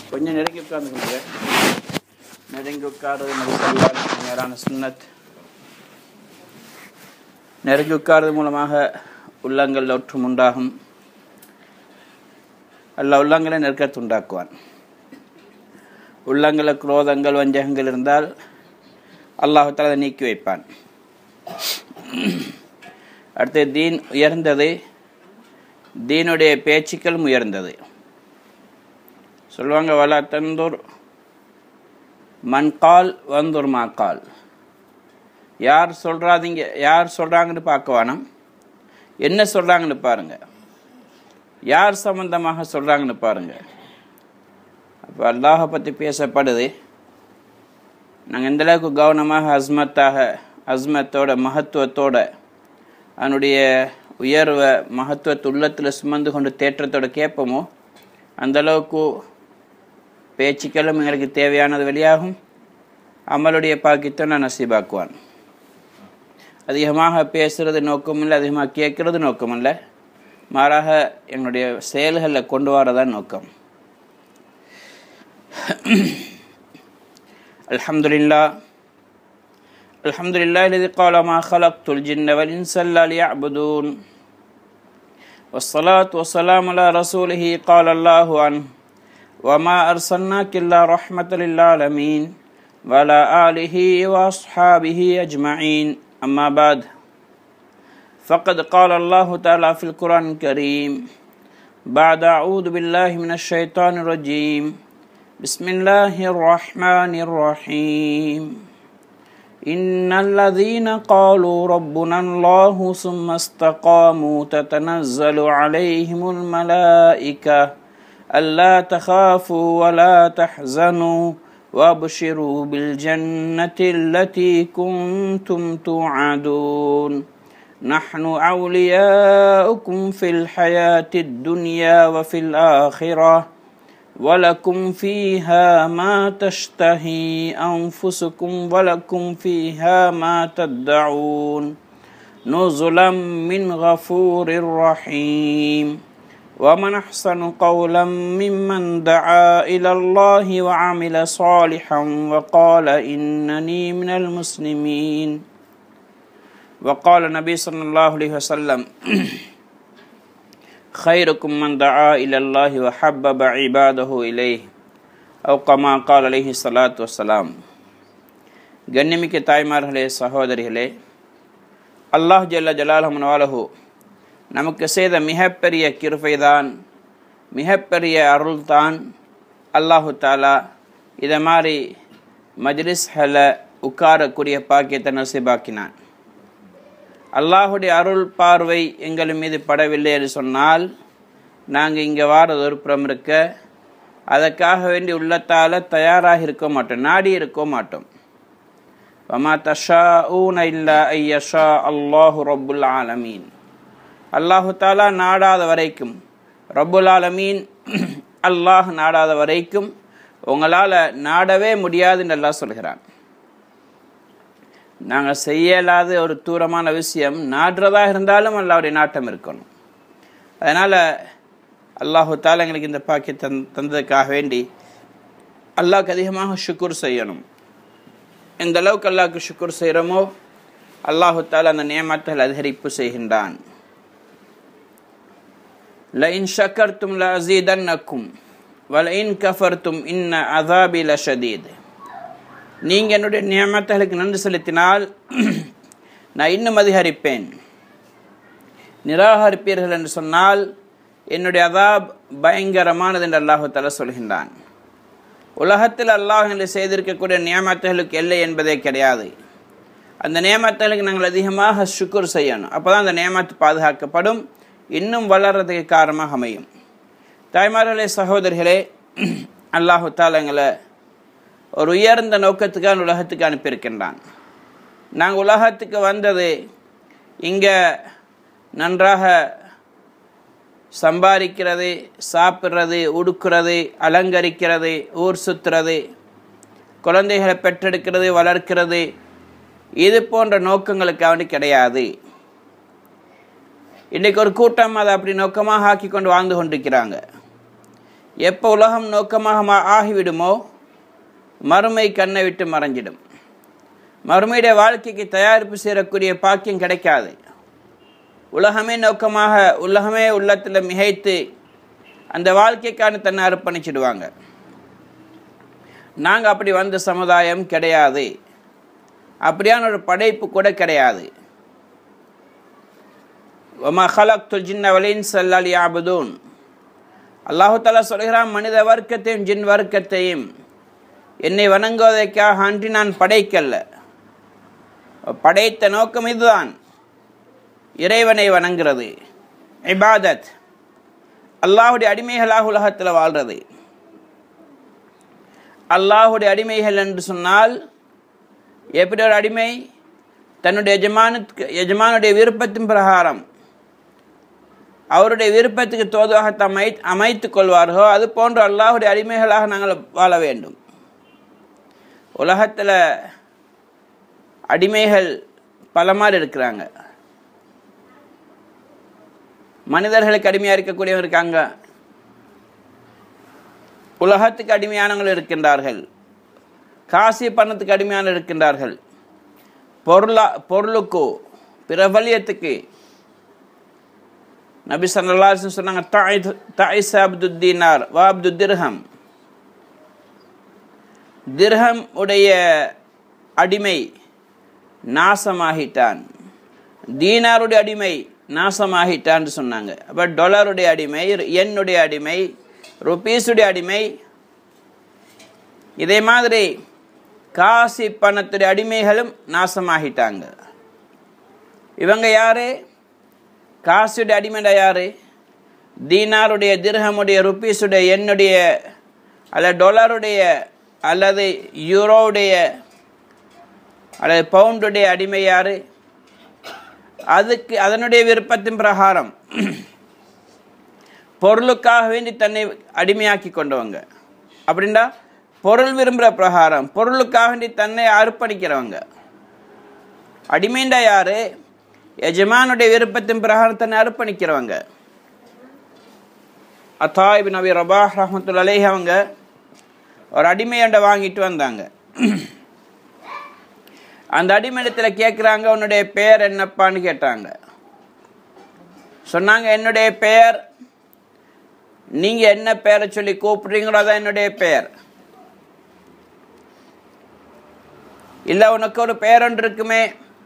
கொஞ்சம் நெருங்கி உட்கார்ந்துக்கோங்க நெருங்கி உட்காருறது நபிசல்லாஹ் நேரான சுன்னத் நெருங்கி உட்கார்றது மூலமாக உள்ளங்கள் ஒற்றும் உண்டாகும் அல்ல உள்ளங்களை நெருக்கத்து உண்டாக்குவான் உள்ளங்களில் குரோதங்கள் வஞ்சகங்கள் இருந்தால் அல்லாஹால அதை நீக்கி வைப்பான் அடுத்து தீன் உயர்ந்தது தீனுடைய பேச்சுக்கள் உயர்ந்தது சொல்லுவாங்க வலா தந்தூர் மண்கால் வந்தூர் மாக்கால் யார் சொல்கிறாதீங்க யார் சொல்கிறாங்கன்னு பார்க்க வேணாம் என்ன சொல்கிறாங்கன்னு பாருங்க யார் சம்பந்தமாக சொல்கிறாங்கன்னு பாருங்க அப்போ அல்லாஹை பற்றி பேசப்படுது நாங்கள் எந்த அளவுக்கு கவனமாக அஸ்மத்தாக அஸ்மத்தோட மகத்துவத்தோட அதனுடைய உயர்வை மகத்துவத்தை உள்ளத்தில் சுமந்து கொண்டு தேற்றத்தோட கேட்போமோ அந்த அளவுக்கு பேச்சுக்களும் எங்களுக்கு தேவையானது வெளியாகும் அமலுடைய பாக்கியத்தை நான் நசீபாக்குவான் அதிகமாக பேசுறது நோக்கம் இல்லை அதிகமாக கேட்கறது நோக்கம் இல்லை மாறாக எங்களுடைய செயல்களில் கொண்டு வரதான் நோக்கம் அல்ஹம்துலில்லா الحمد لله الذي قال ما خلقت الجن والإنس إلا ليعبدون والصلاة والسلام على رسوله قال الله عنه وما أرسلناك إلا رحمة للعالمين وعلى آله وأصحابه أجمعين أما بعد فقد قال الله تعالى في القرآن الكريم بعد أعوذ بالله من الشيطان الرجيم بسم الله الرحمن الرحيم إن الذين قالوا ربنا الله ثم استقاموا تتنزل عليهم الملائكة ألا تخافوا ولا تحزنوا وابشروا بالجنة التي كنتم توعدون نحن أولياؤكم في الحياة الدنيا وفي الآخرة ولكم فيها ما تشتهي أنفسكم ولكم فيها ما تدعون نزلا من غفور رحيم ومن أحسن قولا ممن دعا إلى الله وعمل صالحا وقال إنني من المسلمين وقال النبي صلى الله عليه وسلم خيركم من دعا إلى الله وحبب عباده إليه أو كما قال عليه الصلاة والسلام கண்ணிமிக்க தாய்மார்களே சகோதரிகளே அல்லாஹ் ஜல்ல ஜலாலஹமனவாலஹு நமக்கு செய்த மிகப்பெரிய கிருபைதான் மிகப்பெரிய அருள்தான் அல்லாஹு தாலா இதை மாதிரி மஜ்லிஸ்களை உட்காரக்கூடிய பாக்கியத்தை நசிபாக்கினான் அல்லாஹுடைய அருள் பார்வை எங்கள் மீது படவில்லை என்று சொன்னால் நாங்கள் இங்கே வாரது ஒரு புறம் இருக்க அதற்காக வேண்டி உள்ளத்தால் தயாராக இருக்க மாட்டோம் நாடி இருக்க மாட்டோம் வமா தஷா ஊன இல்லா ஐயஷா அல்லாஹு ரப்புல் ஆலமீன் அல்லாஹு தாலா நாடாத வரைக்கும் ரப்புல் ஆலமீன் அல்லாஹ் நாடாத வரைக்கும் உங்களால் நாடவே முடியாதுன்னு எல்லாம் சொல்கிறான் நாங்கள் செய்யலாத ஒரு தூரமான விஷயம் நாடுறதாக இருந்தாலும் அல்லாவுடைய நாட்டம் இருக்கணும் அதனால் அல்லாஹு தாலா எங்களுக்கு இந்த பாக்கி தந் தந்ததுக்காக வேண்டி அல்லாஹ்க்கு அதிகமாக ஷுக்குர் செய்யணும் எந்த அளவுக்கு அல்லாஹ்க்கு ஷுக்குர் செய்கிறோமோ அல்லாஹு தாலா அந்த நியமத்தில் அதிகரிப்பு செய்கின்றான் லஇன் ஷக்கர்த்தும் ல அசீதன்னக்கும் வலஇன் கஃபர்த்தும் இன்ன அதாபி லஷதீத் நீங்கள் என்னுடைய நியமத்தர்களுக்கு நன்றி செலுத்தினால் நான் இன்னும் அதிகரிப்பேன் நிராகரிப்பீர்கள் என்று சொன்னால் என்னுடைய அதாப் பயங்கரமானது என்று அல்லாஹு தலா சொல்கின்றான் உலகத்தில் அல்லாஹ் என்று செய்திருக்கக்கூடிய நியமத்தர்களுக்கு எல்லை என்பதே கிடையாது அந்த நியமத்தர்களுக்கு நாங்கள் அதிகமாக சுக்குர் செய்யணும் அப்போ தான் அந்த நியமத்து பாதுகாக்கப்படும் இன்னும் வளர்றதுக்கு காரணமாக அமையும் தாய்மார்களே சகோதரிகளே அல்லாஹு தாலா எங்களை ஒரு உயர்ந்த நோக்கத்துக்காக உலகத்துக்கு அனுப்பியிருக்கின்றான் நாங்கள் உலகத்துக்கு வந்தது இங்கே நன்றாக சம்பாதிக்கிறது சாப்பிட்றது உடுக்கிறது அலங்கரிக்கிறது ஊர் சுற்றுறது குழந்தைகளை பெற்றெடுக்கிறது வளர்க்கிறது இது போன்ற நோக்கங்களுக்கு அவனு கிடையாது இன்றைக்கு ஒரு கூட்டம் அதை அப்படி நோக்கமாக ஆக்கி கொண்டு வாழ்ந்து கொண்டிருக்கிறாங்க எப்போ உலகம் நோக்கமாக மா- ஆகிவிடுமோ மறுமை கண்ணை விட்டு மறைஞ்சிடும் மறுமையுடைய வாழ்க்கைக்கு தயாரிப்பு செய்யக்கூடிய பாக்கியம் கிடைக்காது உலகமே நோக்கமாக உலகமே உள்ளத்தில் மிகைத்து அந்த வாழ்க்கைக்கான தன்னை அர்ப்பணிச்சிடுவாங்க நாங்கள் அப்படி வந்த சமுதாயம் கிடையாது அப்படியான ஒரு படைப்பு கூட கிடையாது ஒமா ஹலக்துல் ஜின்ன வலின் சல்லாலி ஆபுதூன் அல்லாஹு தாலா சொல்கிறான் மனித வர்க்கத்தையும் ஜின் வர்க்கத்தையும் என்னை வணங்குவதற்காக அன்றி நான் படைக்கல்ல படைத்த நோக்கம் இதுதான் இறைவனை வணங்குறது இபாதத் அல்லாஹுடைய அடிமைகளாக உலகத்தில் வாழ்றது அல்லாஹுடைய அடிமைகள் என்று சொன்னால் எப்படி ஒரு அடிமை தன்னுடைய எஜமானுக்கு எஜமானுடைய விருப்பத்தின் பிரகாரம் அவருடைய விருப்பத்துக்கு தோதுவாக தம்மை அமைத்துக் கொள்வார்களோ அது போன்ற அல்லாஹுடைய அடிமைகளாக நாங்கள் வாழ வேண்டும் உலகத்தில் அடிமைகள் பல மாதிரி இருக்கிறாங்க மனிதர்களுக்கு அடிமையாக இருக்கக்கூடியவங்க இருக்காங்க உலகத்துக்கு அடிமையானவர்கள் இருக்கின்றார்கள் காசி பணத்துக்கு அடிமையான இருக்கின்றார்கள் பொருளா பொருளுக்கோ பிரபலியத்துக்கு நபி சல்லா சொன்னாங்க தாயிஸ் அப்துத்தீனார் வா அப்து திர்ஹம் திர்ஹம் உடைய அடிமை நாசமாகிட்டான் தீனாருடைய அடிமை நாசமாகிட்டான்னு சொன்னாங்க அப்போ டொலருடைய அடிமை எண்ணுடைய அடிமை ருபீஸுடைய அடிமை இதே மாதிரி காசி பணத்துடைய அடிமைகளும் நாசமாகிட்டாங்க இவங்க யாரு காசுடைய அடிமைடா யாரு தீனாருடைய திர்ஹமுடைய ருபீஸுடைய எண்ணுடைய அல்லது டொலருடைய அல்லது யூரோவுடைய அல்லது பவுண்டுடைய அடிமை யாரு அதுக்கு அதனுடைய விருப்பத்தின் பிரகாரம் பொருளுக்காக வேண்டி தன்னை அடிமையாக்கி கொண்டவங்க அப்படின்னா பொருள் விரும்புகிற பிரகாரம் பொருளுக்காக வேண்டி தன்னை அர்ப்பணிக்கிறவங்க அடிமைண்டா யாரு எஜமானுடைய விருப்பத்தின் பிரகாரம் தன்னை அர்ப்பணிக்கிறவங்க அத்தாயிப் நபி ரபாஹ் ரஹமத்துல் அலேஹ் அவங்க ஒரு அடிமையண்டை வாங்கிட்டு வந்தாங்க அந்த அடிமையிடத்தில் கேட்குறாங்க உன்னுடைய பெயர் என்னப்பான்னு கேட்டாங்க சொன்னாங்க என்னுடைய பெயர் நீங்கள் என்ன பெயரை சொல்லி கூப்பிடுறீங்களோ அதான் என்னுடைய பெயர் இல்லை உனக்கு ஒரு பெயர் ஒன்று இருக்குமே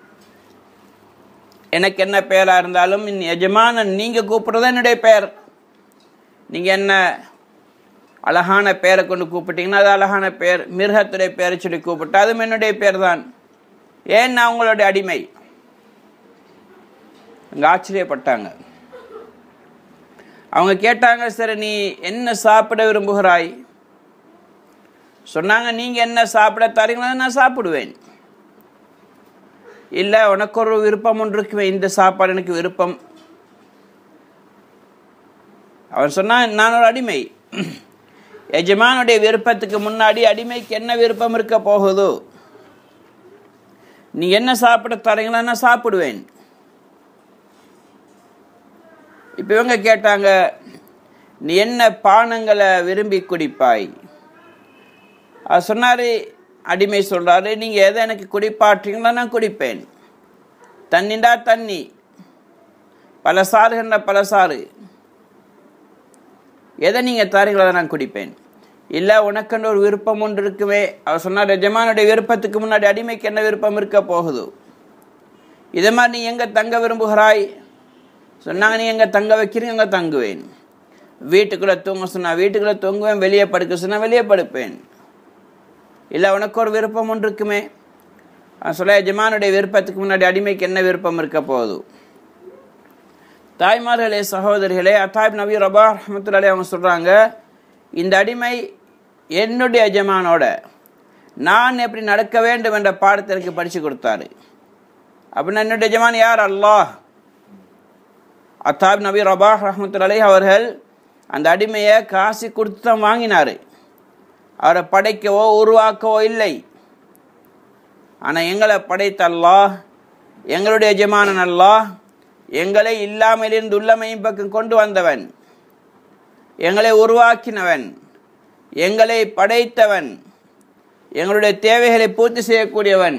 எனக்கு என்ன பெயராக இருந்தாலும் எஜமான நீங்கள் கூப்பிட்றது என்னுடைய பெயர் நீங்கள் என்ன அழகான பெயரை கொண்டு கூப்பிட்டீங்கன்னா அது அழகான பெயர் மிருகத்துடைய பெயரை சொல்லி கூப்பிட்டா அதுவும் என்னுடைய பெயர் தான் ஏன் நான் உங்களுடைய அடிமை அங்கே ஆச்சரியப்பட்டாங்க அவங்க கேட்டாங்க சரி நீ என்ன சாப்பிட விரும்புகிறாய் சொன்னாங்க நீங்கள் என்ன சாப்பிட தரீங்களோ நான் சாப்பிடுவேன் இல்லை உனக்கு ஒரு விருப்பம் ஒன்று இருக்குமே இந்த சாப்பாடு எனக்கு விருப்பம் அவன் சொன்னான் நான் ஒரு அடிமை எஜமானுடைய விருப்பத்துக்கு முன்னாடி அடிமைக்கு என்ன விருப்பம் இருக்க போகுதோ நீ என்ன சாப்பிட தரீங்களோ நான் சாப்பிடுவேன் இப்போ இவங்க கேட்டாங்க நீ என்ன பானங்களை விரும்பி குடிப்பாய் அது சொன்னார் அடிமை சொல்கிறாரு நீங்கள் எதை எனக்கு குடிப்பாற்றீங்களோ நான் குடிப்பேன் தண்ணிண்டா தண்ணி பல சாறுகின்ற பல சாறு எதை நீங்கள் தாரீங்களோ அதை நான் குடிப்பேன் இல்லை உனக்குன்னு ஒரு விருப்பம் ஒன்று இருக்குமே அவர் சொன்னார் எஜமானுடைய விருப்பத்துக்கு முன்னாடி அடிமைக்கு என்ன விருப்பம் இருக்க போகுது இதே மாதிரி நீ எங்கே தங்க விரும்புகிறாய் சொன்னாங்க நீ எங்கே தங்க வைக்கிறீங்க அங்கே தங்குவேன் வீட்டுக்குள்ளே தூங்க சொன்னால் வீட்டுக்குள்ளே தூங்குவேன் வெளியே படுக்க சொன்னால் வெளியே படுப்பேன் இல்லை உனக்கு ஒரு விருப்பம் ஒன்று இருக்குமே சொல்ல எஜமானுடைய விருப்பத்துக்கு முன்னாடி அடிமைக்கு என்ன விருப்பம் இருக்க போகுது தாய்மார்களே சகோதரிகளே அத்தாப் நபி ரபா ரஹமத்துல்லாலே அவங்க சொல்கிறாங்க இந்த அடிமை என்னுடைய எஜமானோட நான் எப்படி நடக்க வேண்டும் என்ற பாடத்தை எனக்கு படித்து கொடுத்தாரு அப்படின்னா என்னுடைய எஜமான் யார் அல்லாஹ் அத்தாப் நபி ரபா ரஹமத்துல்லாலே அவர்கள் அந்த அடிமையை காசு கொடுத்து தான் வாங்கினார் அவரை படைக்கவோ உருவாக்கவோ இல்லை ஆனால் எங்களை படைத்த அல்லாஹ் எங்களுடைய எஜமானன் அல்லாஹ் எங்களை இல்லாமலிருந்து உள்ளமையும் பக்கம் கொண்டு வந்தவன் எங்களை உருவாக்கினவன் எங்களை படைத்தவன் எங்களுடைய தேவைகளை பூர்த்தி செய்யக்கூடியவன்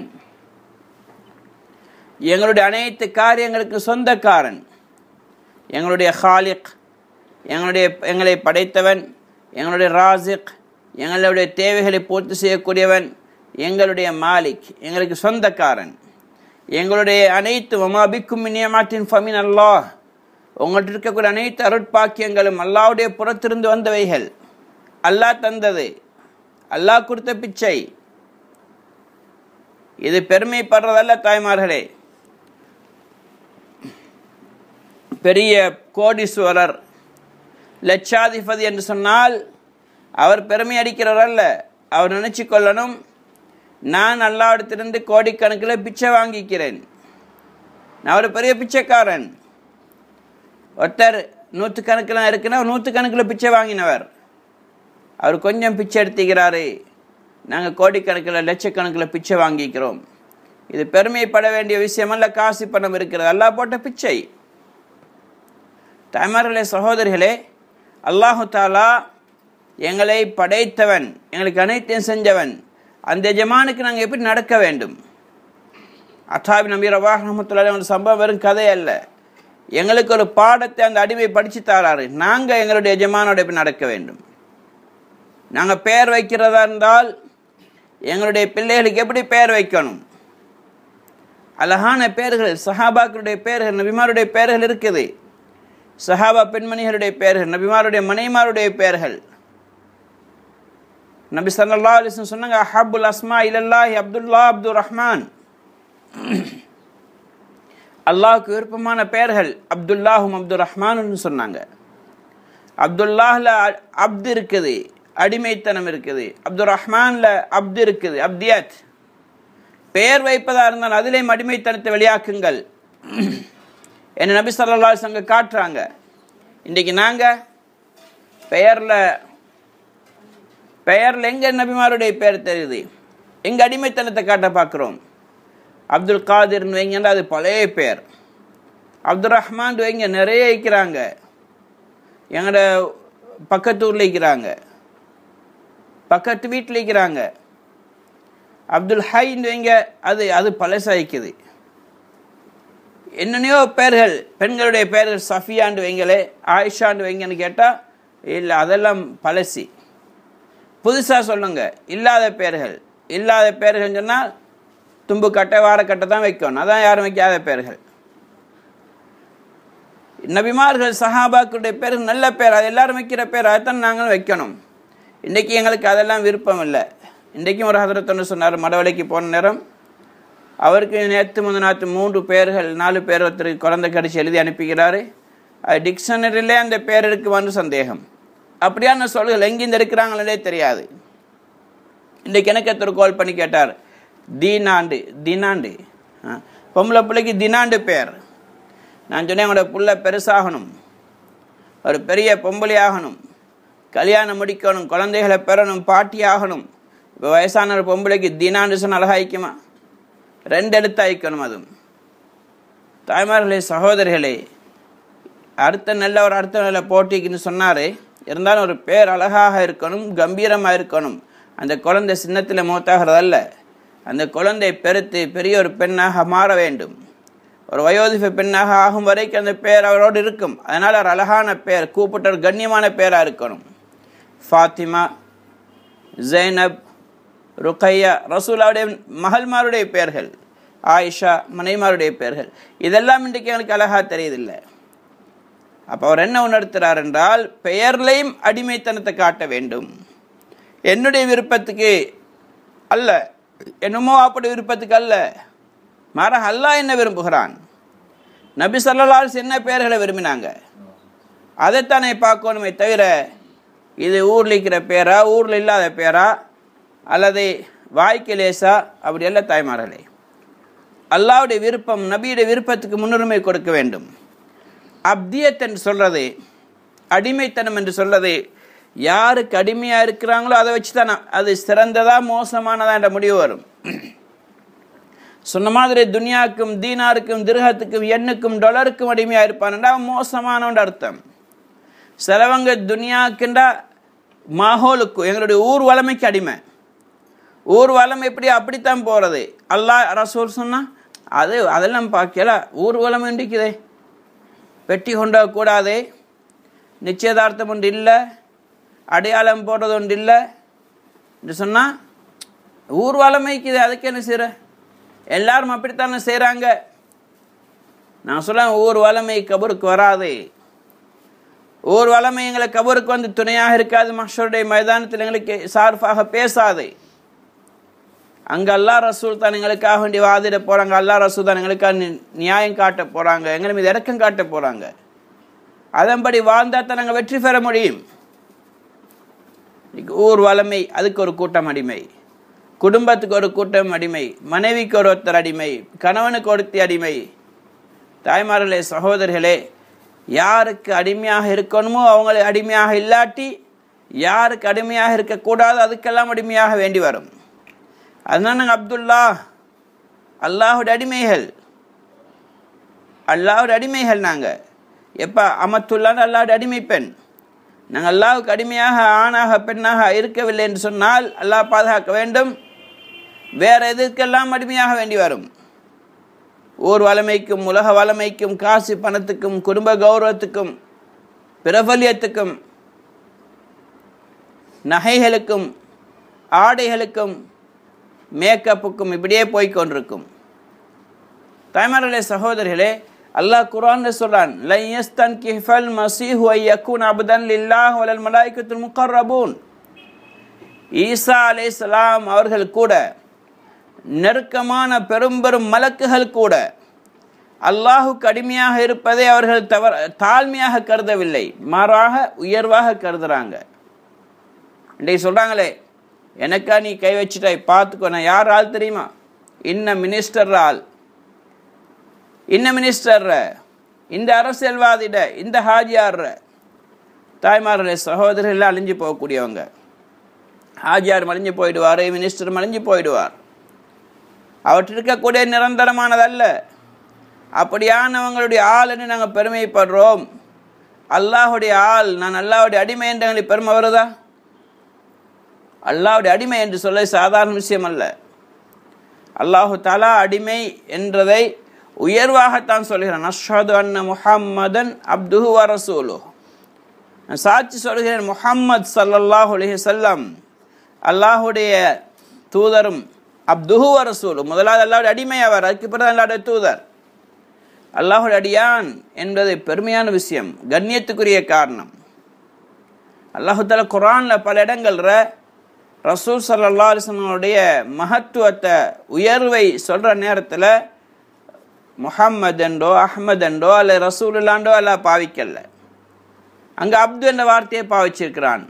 எங்களுடைய அனைத்து காரியங்களுக்கு சொந்தக்காரன் எங்களுடைய ஹாலிக் எங்களுடைய எங்களை படைத்தவன் எங்களுடைய ராசிக் எங்களுடைய தேவைகளை பூர்த்தி செய்யக்கூடியவன் எங்களுடைய மாலிக் எங்களுக்கு சொந்தக்காரன் எங்களுடைய அனைத்து மமாபிக்கும் நியமாட்டின் ஃபமின் அல்லாஹ் உங்கள்கிட்ட இருக்கக்கூடிய அனைத்து அருட்பாக்கியங்களும் அல்லாவுடைய புறத்திருந்து வந்தவைகள் அல்லாஹ் தந்தது அல்லாஹ் கொடுத்த பிச்சை இது பெருமைப்படுறதல்ல தாய்மார்களே பெரிய கோடீஸ்வரர் லட்சாதிபதி என்று சொன்னால் அவர் பெருமை அடிக்கிறவர் அல்ல அவர் நினைச்சு கொள்ளணும் நான் அல்லாவிடத்திலிருந்து கோடிக்கணக்கில் பிச்சை வாங்கிக்கிறேன் நான் ஒரு பெரிய பிச்சைக்காரன் ஒருத்தர் நூற்றுக்கணக்கில் இருக்குன்னா நூற்றுக்கணக்கில் பிச்சை வாங்கினவர் அவர் கொஞ்சம் பிச்சை எடுத்துக்கிறாரு நாங்கள் கோடிக்கணக்கில் லட்சக்கணக்கில் பிச்சை வாங்கிக்கிறோம் இது பெருமைப்பட வேண்டிய விஷயமல்ல காசு பணம் இருக்கிறது அல்லா போட்ட பிச்சை தாய்மார்களே சகோதரிகளே அல்லாஹு தாலா எங்களை படைத்தவன் எங்களுக்கு அனைத்தையும் செஞ்சவன் அந்த எஜமானுக்கு நாங்கள் எப்படி நடக்க வேண்டும் அத்தாபி நம்பி ரவா ரஹமத்துல்லா ஒரு சம்பவம் வெறும் கதை அல்ல எங்களுக்கு ஒரு பாடத்தை அந்த அடிமை படித்து தாராரு நாங்கள் எங்களுடைய எஜமானோட எப்படி நடக்க வேண்டும் நாங்கள் பெயர் வைக்கிறதா இருந்தால் எங்களுடைய பிள்ளைகளுக்கு எப்படி பெயர் வைக்கணும் அழகான பெயர்கள் சஹாபாக்களுடைய பெயர்கள் நபிமாருடைய பெயர்கள் இருக்குது சஹாபா பெண்மணிகளுடைய பெயர்கள் நபிமாருடைய மனைமாருடைய பெயர்கள் நபி சல்லா அலிஸ்லம் சொன்னாங்க அஹபுல் அஸ்மா இலல்லாஹி அப்துல்லா அப்துல் ரஹ்மான் அல்லாஹுக்கு விருப்பமான பெயர்கள் அப்துல்லாஹும் அப்துல் ரஹ்மான்னு சொன்னாங்க அப்துல்லாஹ்ல அப்து இருக்குது அடிமைத்தனம் இருக்குது அப்துல் ரஹ்மான்ல அப்து இருக்குது அப்தியாத் பெயர் வைப்பதா இருந்தால் அதிலேயும் அடிமைத்தனத்தை வெளியாக்குங்கள் என்ன நபி சொல்லா சங்க காட்டுறாங்க இன்றைக்கு நாங்கள் பெயரில் பெயரில் எங்க நபிமாருடைய பெயர் தெரியுது எங்க அடிமைத்தனத்தை காட்ட பார்க்குறோம் அப்துல் காதிர்னு வைங்கன்னா அது பழைய பெயர் அப்துல் ரஹ்மான் வைங்க நிறைய வைக்கிறாங்க எங்களோட பக்கத்து ஊரில் வைக்கிறாங்க பக்கத்து வீட்டில் வைக்கிறாங்க அப்துல் ஹைன்னு வைங்க அது அது பழசாய்க்குது என்னென்னையோ பெயர்கள் பெண்களுடைய பெயர்கள் சஃபியாண்டு வைங்களே ஆயிஷாண்டு வைங்கன்னு கேட்டால் இல்லை அதெல்லாம் பழசி புதுசாக சொல்லுங்க இல்லாத பெயர்கள் இல்லாத பெயர்கள் சொன்னால் தும்புக்கட்டை வாரக்கட்டை தான் வைக்கணும் அதான் யாரும் வைக்காத பெயர்கள் நபிமார்கள் சஹாபாக்களுடைய பேர் நல்ல பேர் அது எல்லாரும் வைக்கிற பேர் அதைத்தான் நாங்களும் வைக்கணும் இன்றைக்கி எங்களுக்கு அதெல்லாம் விருப்பம் இல்லை இன்றைக்கும் ஒரு ஹதரத்தொன்று சொன்னார் மடவலைக்கு போன நேரம் அவருக்கு நேற்று முந்தினாத்து மூன்று பேர்கள் நாலு பேர் ஒருத்தருக்கு குழந்தை கடிச்சு எழுதி அனுப்புகிறாரு அது டிக்ஷனரியிலே அந்த பேர் இருக்குமான்னு சந்தேகம் அப்படியான சொல்கள் எங்கேருந்து இருக்கிறாங்களே தெரியாது இன்றைக்கு எனக்கு ஒருத்தர் கால் பண்ணி கேட்டார் தீனாண்டு தினாண்டு பொம்பளை பிள்ளைக்கு தினாண்டு பேர் நான் சொன்னேன் என்னோட புள்ள பெருசாகணும் ஒரு பெரிய பொம்பளை ஆகணும் கல்யாணம் முடிக்கணும் குழந்தைகளை பெறணும் பாட்டி ஆகணும் இப்போ வயசான ஒரு பொம்பளைக்கு தினாண்டு சொன்ன அழகாய்க்குமா ரெண்டு எழுத்து அழிக்கணும் அதுவும் தாய்மார்களே சகோதரிகளே அடுத்த நல்ல ஒரு அடுத்த நல்ல போட்டிக்குன்னு சொன்னார் இருந்தாலும் ஒரு பேர் அழகாக இருக்கணும் கம்பீரமாக இருக்கணும் அந்த குழந்தை சின்னத்தில் மூத்தாகிறதல்ல அந்த குழந்தை பெருத்து பெரிய ஒரு பெண்ணாக மாற வேண்டும் ஒரு வயோதிப பெண்ணாக ஆகும் வரைக்கும் அந்த பேர் அவரோடு இருக்கும் அதனால் ஒரு அழகான பேர் கூப்பிட்ட ஒரு கண்ணியமான பேராக இருக்கணும் ஃபாத்திமா ஜெய்னப் ருக்கையா ரசூலாவுடைய மகள்மாருடைய பெயர்கள் ஆயிஷா மனைமாருடைய பெயர்கள் இதெல்லாம் இன்றைக்கு எங்களுக்கு அழகாக தெரியுதில்லை அப்போ அவர் என்ன உணர்த்துறார் என்றால் பெயர்லையும் அடிமைத்தனத்தை காட்ட வேண்டும் என்னுடைய விருப்பத்துக்கு அல்ல என்னமோ அப்படி விருப்பத்துக்கு அல்ல மாற அல்லாஹ் என்ன விரும்புகிறான் நபி சொல்லலால் என்ன பெயர்களை விரும்பினாங்க அதைத்தானே பார்க்கணுமே தவிர இது ஊரில் இருக்கிற பேரா ஊரில் இல்லாத பேரா அல்லது வாய்க்கு லேசா அப்படி எல்லாம் தாய்மார்களே அல்லாவுடைய விருப்பம் நபியுடைய விருப்பத்துக்கு முன்னுரிமை கொடுக்க வேண்டும் அப்தியத் என்று சொல்றது அடிமைத்தனம் என்று சொல்றது யாருக்கு அடிமையாக இருக்கிறாங்களோ அதை வச்சு தான் அது சிறந்ததா மோசமானதா என்ற முடிவு வரும் சொன்ன மாதிரி துனியாவுக்கும் தீனாருக்கும் திருகத்துக்கும் எண்ணுக்கும் டொலருக்கும் அடிமையாக இருப்பான் அவன் மோசமானவன் அர்த்தம் சிலவங்க துனியாக்குண்டா மாஹோலுக்கு எங்களுடைய ஊர் வளமைக்கு அடிமை ஊர் வளம் எப்படி அப்படித்தான் போகிறது அல்லாஹ் ரசூல் சொன்னால் அது அதெல்லாம் பார்க்கல ஊர் வளம் இருக்குதே பெட்டி கொண்ட கூடாதே நிச்சயதார்த்தம் ஒன்று இல்லை அடையாளம் போடுறது ஒன்று இல்லை என்று சொன்னால் ஊர் வளமைக்குது அதுக்கு என்ன செய்கிற எல்லாரும் அப்படித்தானே செய்கிறாங்க நான் சொல்ல ஊர் வளமை கபருக்கு வராது ஊர் வளமை எங்களை கபருக்கு வந்து துணையாக இருக்காது மஷருடைய மைதானத்தில் எங்களுக்கு சார்பாக பேசாது அங்கே அல்லா ரசூல் தான் எங்களுக்காக வேண்டி வாதிட போகிறாங்க அல்லா ரசூல் தான் எங்களுக்காக நி- நியாயம் காட்ட போகிறாங்க எங்களை மீது இறக்கம் காட்ட போகிறாங்க அதன்படி வாழ்ந்தால் தான் நாங்கள் வெற்றி பெற முடியும் இன்னைக்கு ஊர் வளமை அதுக்கு ஒரு கூட்டம் அடிமை குடும்பத்துக்கு ஒரு கூட்டம் அடிமை மனைவிக்கு ஒரு ஒருத்தர் அடிமை கணவனுக்கு ஒருத்தி அடிமை தாய்மார்களே சகோதரர்களே யாருக்கு அடிமையாக இருக்கணுமோ அவங்களை அடிமையாக இல்லாட்டி யாருக்கு அடிமையாக இருக்கக்கூடாது அதுக்கெல்லாம் அடிமையாக வேண்டி வரும் அதனால நாங்கள் அப்துல்லா அல்லாஹுடைய அடிமைகள் அல்லாஹுடைய அடிமைகள் நாங்கள் எப்போ அமத்துல்லான்னு அல்லாஹுடைய அடிமை பெண் நாங்கள் அல்லாஹுக்கு அடிமையாக ஆணாக பெண்ணாக இருக்கவில்லை என்று சொன்னால் அல்லாஹ் பாதுகாக்க வேண்டும் வேறு எதுக்கெல்லாம் அடிமையாக வேண்டி வரும் ஊர் வளமைக்கும் உலக வளமைக்கும் காசு பணத்துக்கும் குடும்ப கௌரவத்துக்கும் பிரபல்யத்துக்கும் நகைகளுக்கும் ஆடைகளுக்கும் மேக்கப்புக்கும் இப்படியே போய்க் கொண்டிருக்கும் தாய்மார்களே சகோதரர்களே அல்லாஹ் குர்ஆன்ல சொல்றான் லை யஸ்தன்கிஃபல் மஸீஹு ஐ யக்கூன அப்தன் லில்லாஹ் வலல் மலாயிகத்துல் முகர்ரபூன் ஈசா அலைஹிஸ்ஸலாம் அவர்கள் கூட நெருக்கமான பெரும் பெரும் மலக்குகள் கூட அல்லாஹுக்கு அடிமையாக இருப்பதை அவர்கள் தவற தாழ்மையாக கருதவில்லை மாறாக உயர்வாக கருதுறாங்க இன்றைக்கு சொல்கிறாங்களே எனக்கா நீ கை வச்சுட்டாய் பார்த்துக்கோ நான் யார் ஆள் தெரியுமா இன்ன மினிஸ்டர் ஆள் இன்ன மினிஸ்டர் இந்த அரசியல்வாதிட இந்த ஹாஜியார் தாய்மார்களே சகோதரர்கள் அழிஞ்சு போகக்கூடியவங்க ஹாஜியார் மலிஞ்சு போயிடுவார் மினிஸ்டர் மலிஞ்சு போயிடுவார் அவற்றில் இருக்கக்கூடிய நிரந்தரமானதல்ல அப்படியானவங்களுடைய ஆள் என்று நாங்கள் பெருமைப்படுறோம் அல்லாஹுடைய ஆள் நான் அல்லாஹுடைய அடிமை என்று எங்களுக்கு பெருமை வருதா அல்லாஹுடைய அடிமை என்று சொல்ல சாதாரண விஷயம் அல்ல அல்லாஹு தலா அடிமை என்றதை உயர்வாகத்தான் சொல்கிறான் அஷ்ஹது அன்ன முஹம்மதன் அப்துஹு வ ரசூலு நான் சாட்சி சொல்கிறேன் முஹம்மது ஸல்லல்லாஹு அலைஹி வஸல்லம் அல்லாஹுடைய தூதரும் அப்துஹு வ ரசூலு முதலாவது அல்லாஹுடைய அடிமை அவர் அதுக்கு பிறகு அல்லாஹுடைய தூதர் அல்லாஹுடைய அடியான் என்பது பெருமையான விஷயம் கண்ணியத்துக்குரிய காரணம் அல்லாஹு தாலா குரானில் பல இடங்கள்ல ரசூல் சல்லா அலிஸ்லனுடைய மகத்துவத்தை உயர்வை சொல்கிற நேரத்தில் முஹம்மது என்றோ அஹ்மத் என்றோ அல்ல ரசூலுல்லாண்டோ அல்ல பாவிக்கல அங்கே அப்து என்ற வார்த்தையை பாவிச்சிருக்கிறான்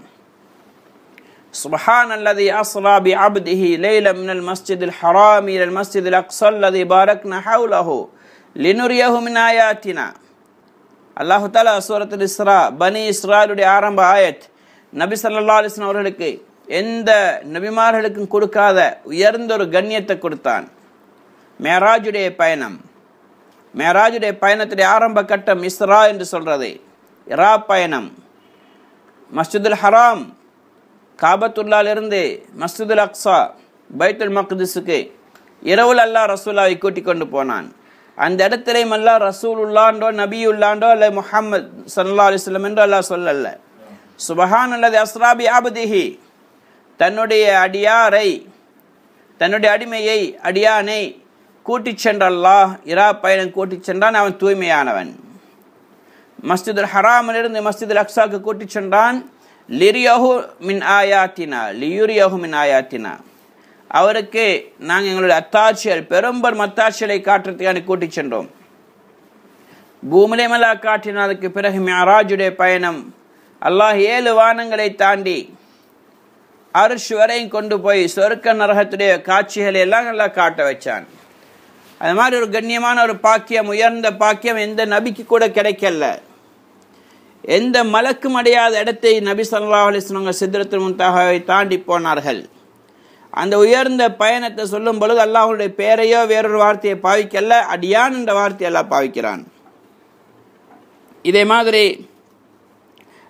سبحان الذي أسرى بعبده ليلا من المسجد الحرام إلى المسجد الأقصى الذي باركنا حوله لنريه من آياتنا அல்லாஹு தாலா சூரத்துல் இஸ்ரா பனி இஸ்ராலுடைய ஆரம்ப ஆயத் நபி ஸல்லல்லாஹு அலைஹி வஸல்லம் அவர்களுக்கு எந்த நபிமார்களுக்கும் கொடுக்காத உயர்ந்த ஒரு கண்ணியத்தை கொடுத்தான் மேராஜுடைய பயணம் மேராஜுடைய பயணத்துடைய ஆரம்ப கட்டம் இஸ்ரா என்று சொல்றது இரா பயணம் மஸ்ஜிதுல் ஹராம் காபத்துல்லாலிருந்து மஸ்ஜிதுல் அக்ஸா பைத்துல் மக்திஸுக்கு இரவுல் அல்லாஹ் ரசூலாவை கூட்டிக் கொண்டு போனான் அந்த இடத்திலையும் அல்லாஹ் ரசூலுல்லாண்டோ நபியுல்லாண்டோ அல்ல முஹம்மது சல்லா அலிஸ்லம் என்று அல்லாஹ் சொல்லல்ல சுபஹான் அல்லது அஸ்ராபி ஆபதிஹி தன்னுடைய அடியாரை தன்னுடைய அடிமையை அடியானை கூட்டிச் சென்ற அல்லாஹ் இரா பயணம் கூட்டிச் சென்றான் அவன் தூய்மையானவன் மஸ்ஜிதுல் ஹராமிலிருந்து மஸ்ஜிதுல் அக்ஸாக்கு கூட்டிச் சென்றான் லிரியஹு மின் ஆயாத்தினா லியுரியஹு மின் ஆயாத்தினா அவருக்கு நாங்கள் எங்களுடைய அத்தாட்சியல் பெரும்பெரும் அத்தாட்சியலை காட்டுறதுக்கான கூட்டிச் சென்றோம் பூமிலேமலா காட்டினதுக்கு பிறகு மியராஜுடைய பயணம் அல்லாஹ் ஏழு வானங்களை தாண்டி அரிஷ் வரையும் கொண்டு போய் சொர்க்க நரகத்துடைய காட்சிகளை எல்லாம் நல்லா காட்ட வச்சான் அது மாதிரி ஒரு கண்ணியமான ஒரு பாக்கியம் உயர்ந்த பாக்கியம் எந்த நபிக்கு கூட கிடைக்கல எந்த மலக்கும் அடையாத இடத்தை நபி சல்லா அலிஸ்லங்க சித்திரத்தில் முன்தாகவை தாண்டி போனார்கள் அந்த உயர்ந்த பயணத்தை சொல்லும் பொழுது அல்லாஹுடைய பெயரையோ வேறொரு வார்த்தையை பாவிக்கல்ல அடியான் என்ற வார்த்தையை எல்லாம் பாவிக்கிறான் இதே மாதிரி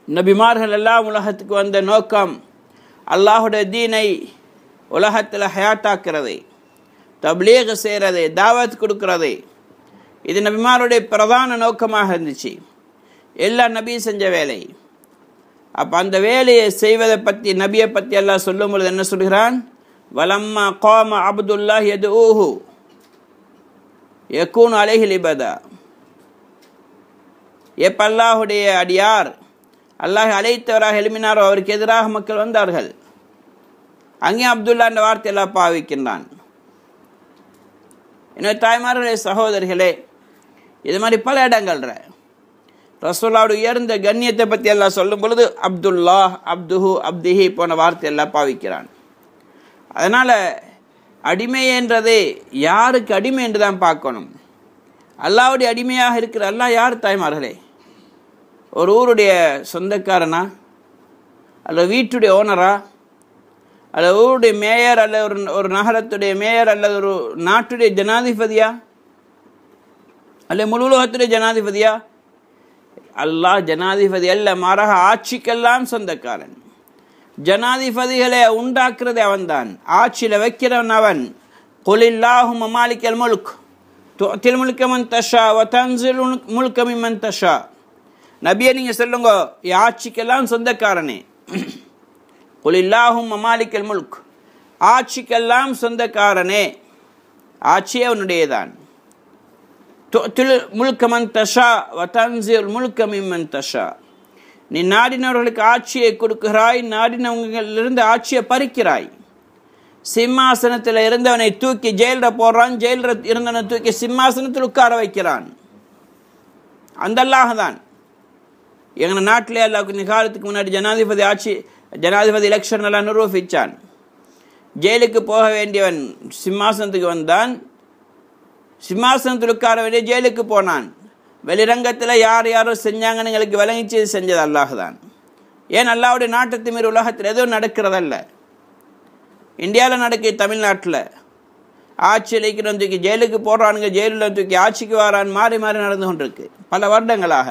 நபிமார்கள் எல்லாம் உலகத்துக்கு வந்த நோக்கம் அல்லாஹுடைய தீனை உலகத்தில் ஹயாத்தாக்குறது தப்லீக செய்கிறது தாவத் கொடுக்கறது இது நபிமாருடைய பிரதான நோக்கமாக இருந்துச்சு எல்லா நபியும் செஞ்ச வேலை அப்போ அந்த வேலையை செய்வதை பற்றி நபியை பற்றி எல்லாம் சொல்லும் பொழுது என்ன சொல்கிறான் வலம்மா கோம அப்துல்லாஹ் எது ஊஹு எக்கூன் அலைஹில் இபதா எப்ப அல்லாஹுடைய அடியார் அல்லாஹ் அழைத்தவராக எழுப்பினாரோ அவருக்கு எதிராக மக்கள் வந்தார்கள் அங்கே அப்துல்லா என்ற வார்த்தையெல்லாம் பாவிக்கின்றான் எனவே தாய்மார்களே சகோதரிகளே இது மாதிரி பல இடங்கள்ற ரசோல்லாவுடைய உயர்ந்த கண்ணியத்தை பற்றி எல்லாம் சொல்லும் பொழுது அப்துல்லா அப்துஹு அப்திஹி போன வார்த்தையெல்லாம் பாவிக்கிறான் அதனால் அடிமை என்றது யாருக்கு அடிமை என்று தான் பார்க்கணும் அல்லாவுடைய அடிமையாக இருக்கிற அல்லாஹ் யார் தாய்மார்களே ஒரு ஊருடைய சொந்தக்காரனா அல்லது வீட்டுடைய ஓனரா அல்லது ஊருடைய மேயர் அல்லது ஒரு ஒரு நகரத்துடைய மேயர் அல்லது ஒரு நாட்டுடைய ஜனாதிபதியா அல்ல முழு உலகத்துடைய ஜனாதிபதியா அல்லாஹ் ஜனாதிபதி அல்ல மாறாக ஆட்சிக்கெல்லாம் சொந்தக்காரன் ஜனாதிபதிகளை உண்டாக்குறது அவன்தான் ஆட்சியில் வைக்கிறவன் அவன் கொலில்லாஹும் மாலிக்கல் முல்க் துத்தில் முழுக்க மன் தஷா வத்தன்சில் முழுக்க மிம்மன் தஷா நபியை நீங்கள் சொல்லுங்க ஆட்சிக்கெல்லாம் சொந்தக்காரனே கொலில்லாஹும் மாலிக்கல் முல்க் ஆட்சிக்கெல்லாம் சொந்தக்காரனே ஆட்சியே அவனுடையதான் துத்தில் முழுக்க மன் தஷா வத்தன்சில் முழுக்க மிம்மன் தஷா நீ நாடினவர்களுக்கு ஆட்சியை கொடுக்கிறாய் நாடினவங்களிலிருந்து ஆட்சியை பறிக்கிறாய் சிம்மாசனத்தில் இருந்தவனை தூக்கி ஜெயிலில் போடுறான் ஜெயிலில் இருந்தவனை தூக்கி சிம்மாசனத்தில் உட்கார வைக்கிறான் அந்த அல்லாஹ் தான் எங்கள் நாட்டிலே அல்லா கொஞ்ச காலத்துக்கு முன்னாடி ஜனாதிபதி ஆட்சி ஜனாதிபதி எலெக்ஷன் எல்லாம் நிரூபித்தான் ஜெயிலுக்கு போக வேண்டியவன் சிம்மாசனத்துக்கு வந்தான் சிம்மாசனத்தில் உட்கார வேண்டிய ஜெயிலுக்கு போனான் வெளிரங்கத்தில் யார் யாரோ செஞ்சாங்கன்னு எங்களுக்கு விளங்கிச்சு செஞ்சது அல்லாஹ் தான் ஏன் அல்லாவுடைய நாட்டத்து மீறி உலகத்தில் எதுவும் நடக்கிறதல்ல இந்தியாவில் நடக்கு தமிழ்நாட்டில் ஆட்சி அளிக்கிறவன் தூக்கி ஜெயிலுக்கு போடுறானுங்க ஜெயிலில் தூக்கி ஆட்சிக்கு வரான் மாறி மாறி நடந்து கொண்டிருக்கு பல வருடங்களாக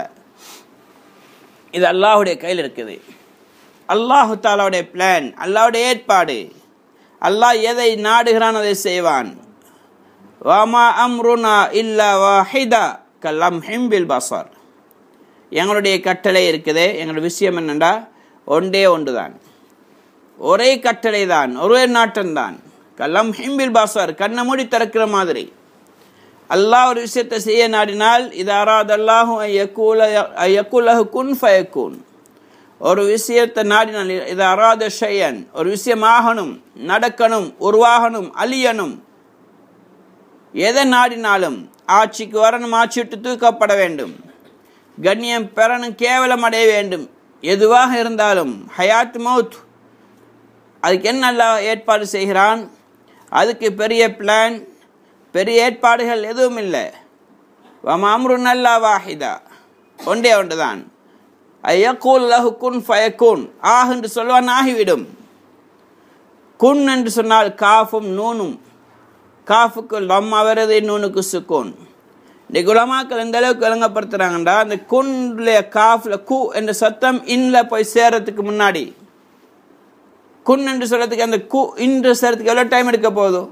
இது அல்லாஹுடைய கையில் இருக்குது அல்லாஹு தாலாவுடைய பிளான் அல்லாவுடைய ஏற்பாடு அல்லாஹ் எதை நாடுகிறான் அதை செய்வான் வாமா அம்ருனா இல்லா வாஹிதா கல்லம் ஹிம்பில் பாசார் எங்களுடைய கட்டளை இருக்குது எங்களோட விஷயம் என்னண்டா ஒன்றே ஒன்று தான் ஒரே கட்டளை தான் ஒரே நாட்டம்தான் கல்லம் ஹிம்பில் பாசார் கண்ணை மூடி திறக்கிற மாதிரி அல்லாஹ் ஒரு விஷயத்தை செய்ய நாடினால் இது அராத் அல்லாஹும் ஐயக்குலஹு குன் ஃபயக்கூன் ஒரு விஷயத்தை நாடினால் இது அராத ஷையன் ஒரு விஷயம் ஆகணும் நடக்கணும் உருவாகணும் அழியணும் எதை நாடினாலும் ஆட்சிக்கு வரணும் ஆட்சி விட்டு தூக்கப்பட வேண்டும் கண்ணியம் பெறணும் கேவலம் அடைய வேண்டும் எதுவாக இருந்தாலும் ஹயாத் மவுத் அதுக்கு என்ன நல்லா ஏற்பாடு செய்கிறான் அதுக்கு பெரிய பிளான் பெரிய ஏற்பாடுகள் எதுவும் இல்லை வமாம்ரு நல்லா வாஹிதா ஒன்றே ஒன்று தான் ஐயக்கூல் லஹு குன் ஃபயக்கூன் ஆஹ் என்று சொல்வான் ஆகிவிடும் குன் என்று சொன்னால் காஃபும் நூனும் காஃபுக்கு லம்மா வருது நூனுக்கு சுக்கூன் இந்த குலமாக்கள் எந்த அளவுக்கு விளங்கப்படுத்துறாங்கன்றா அந்த குன்ல காஃப்ல கு என்ற சத்தம் இன்ல போய் சேரத்துக்கு முன்னாடி குன் என்று சொல்றதுக்கு அந்த கு இன்று சேரத்துக்கு எவ்வளோ டைம் எடுக்க போதும்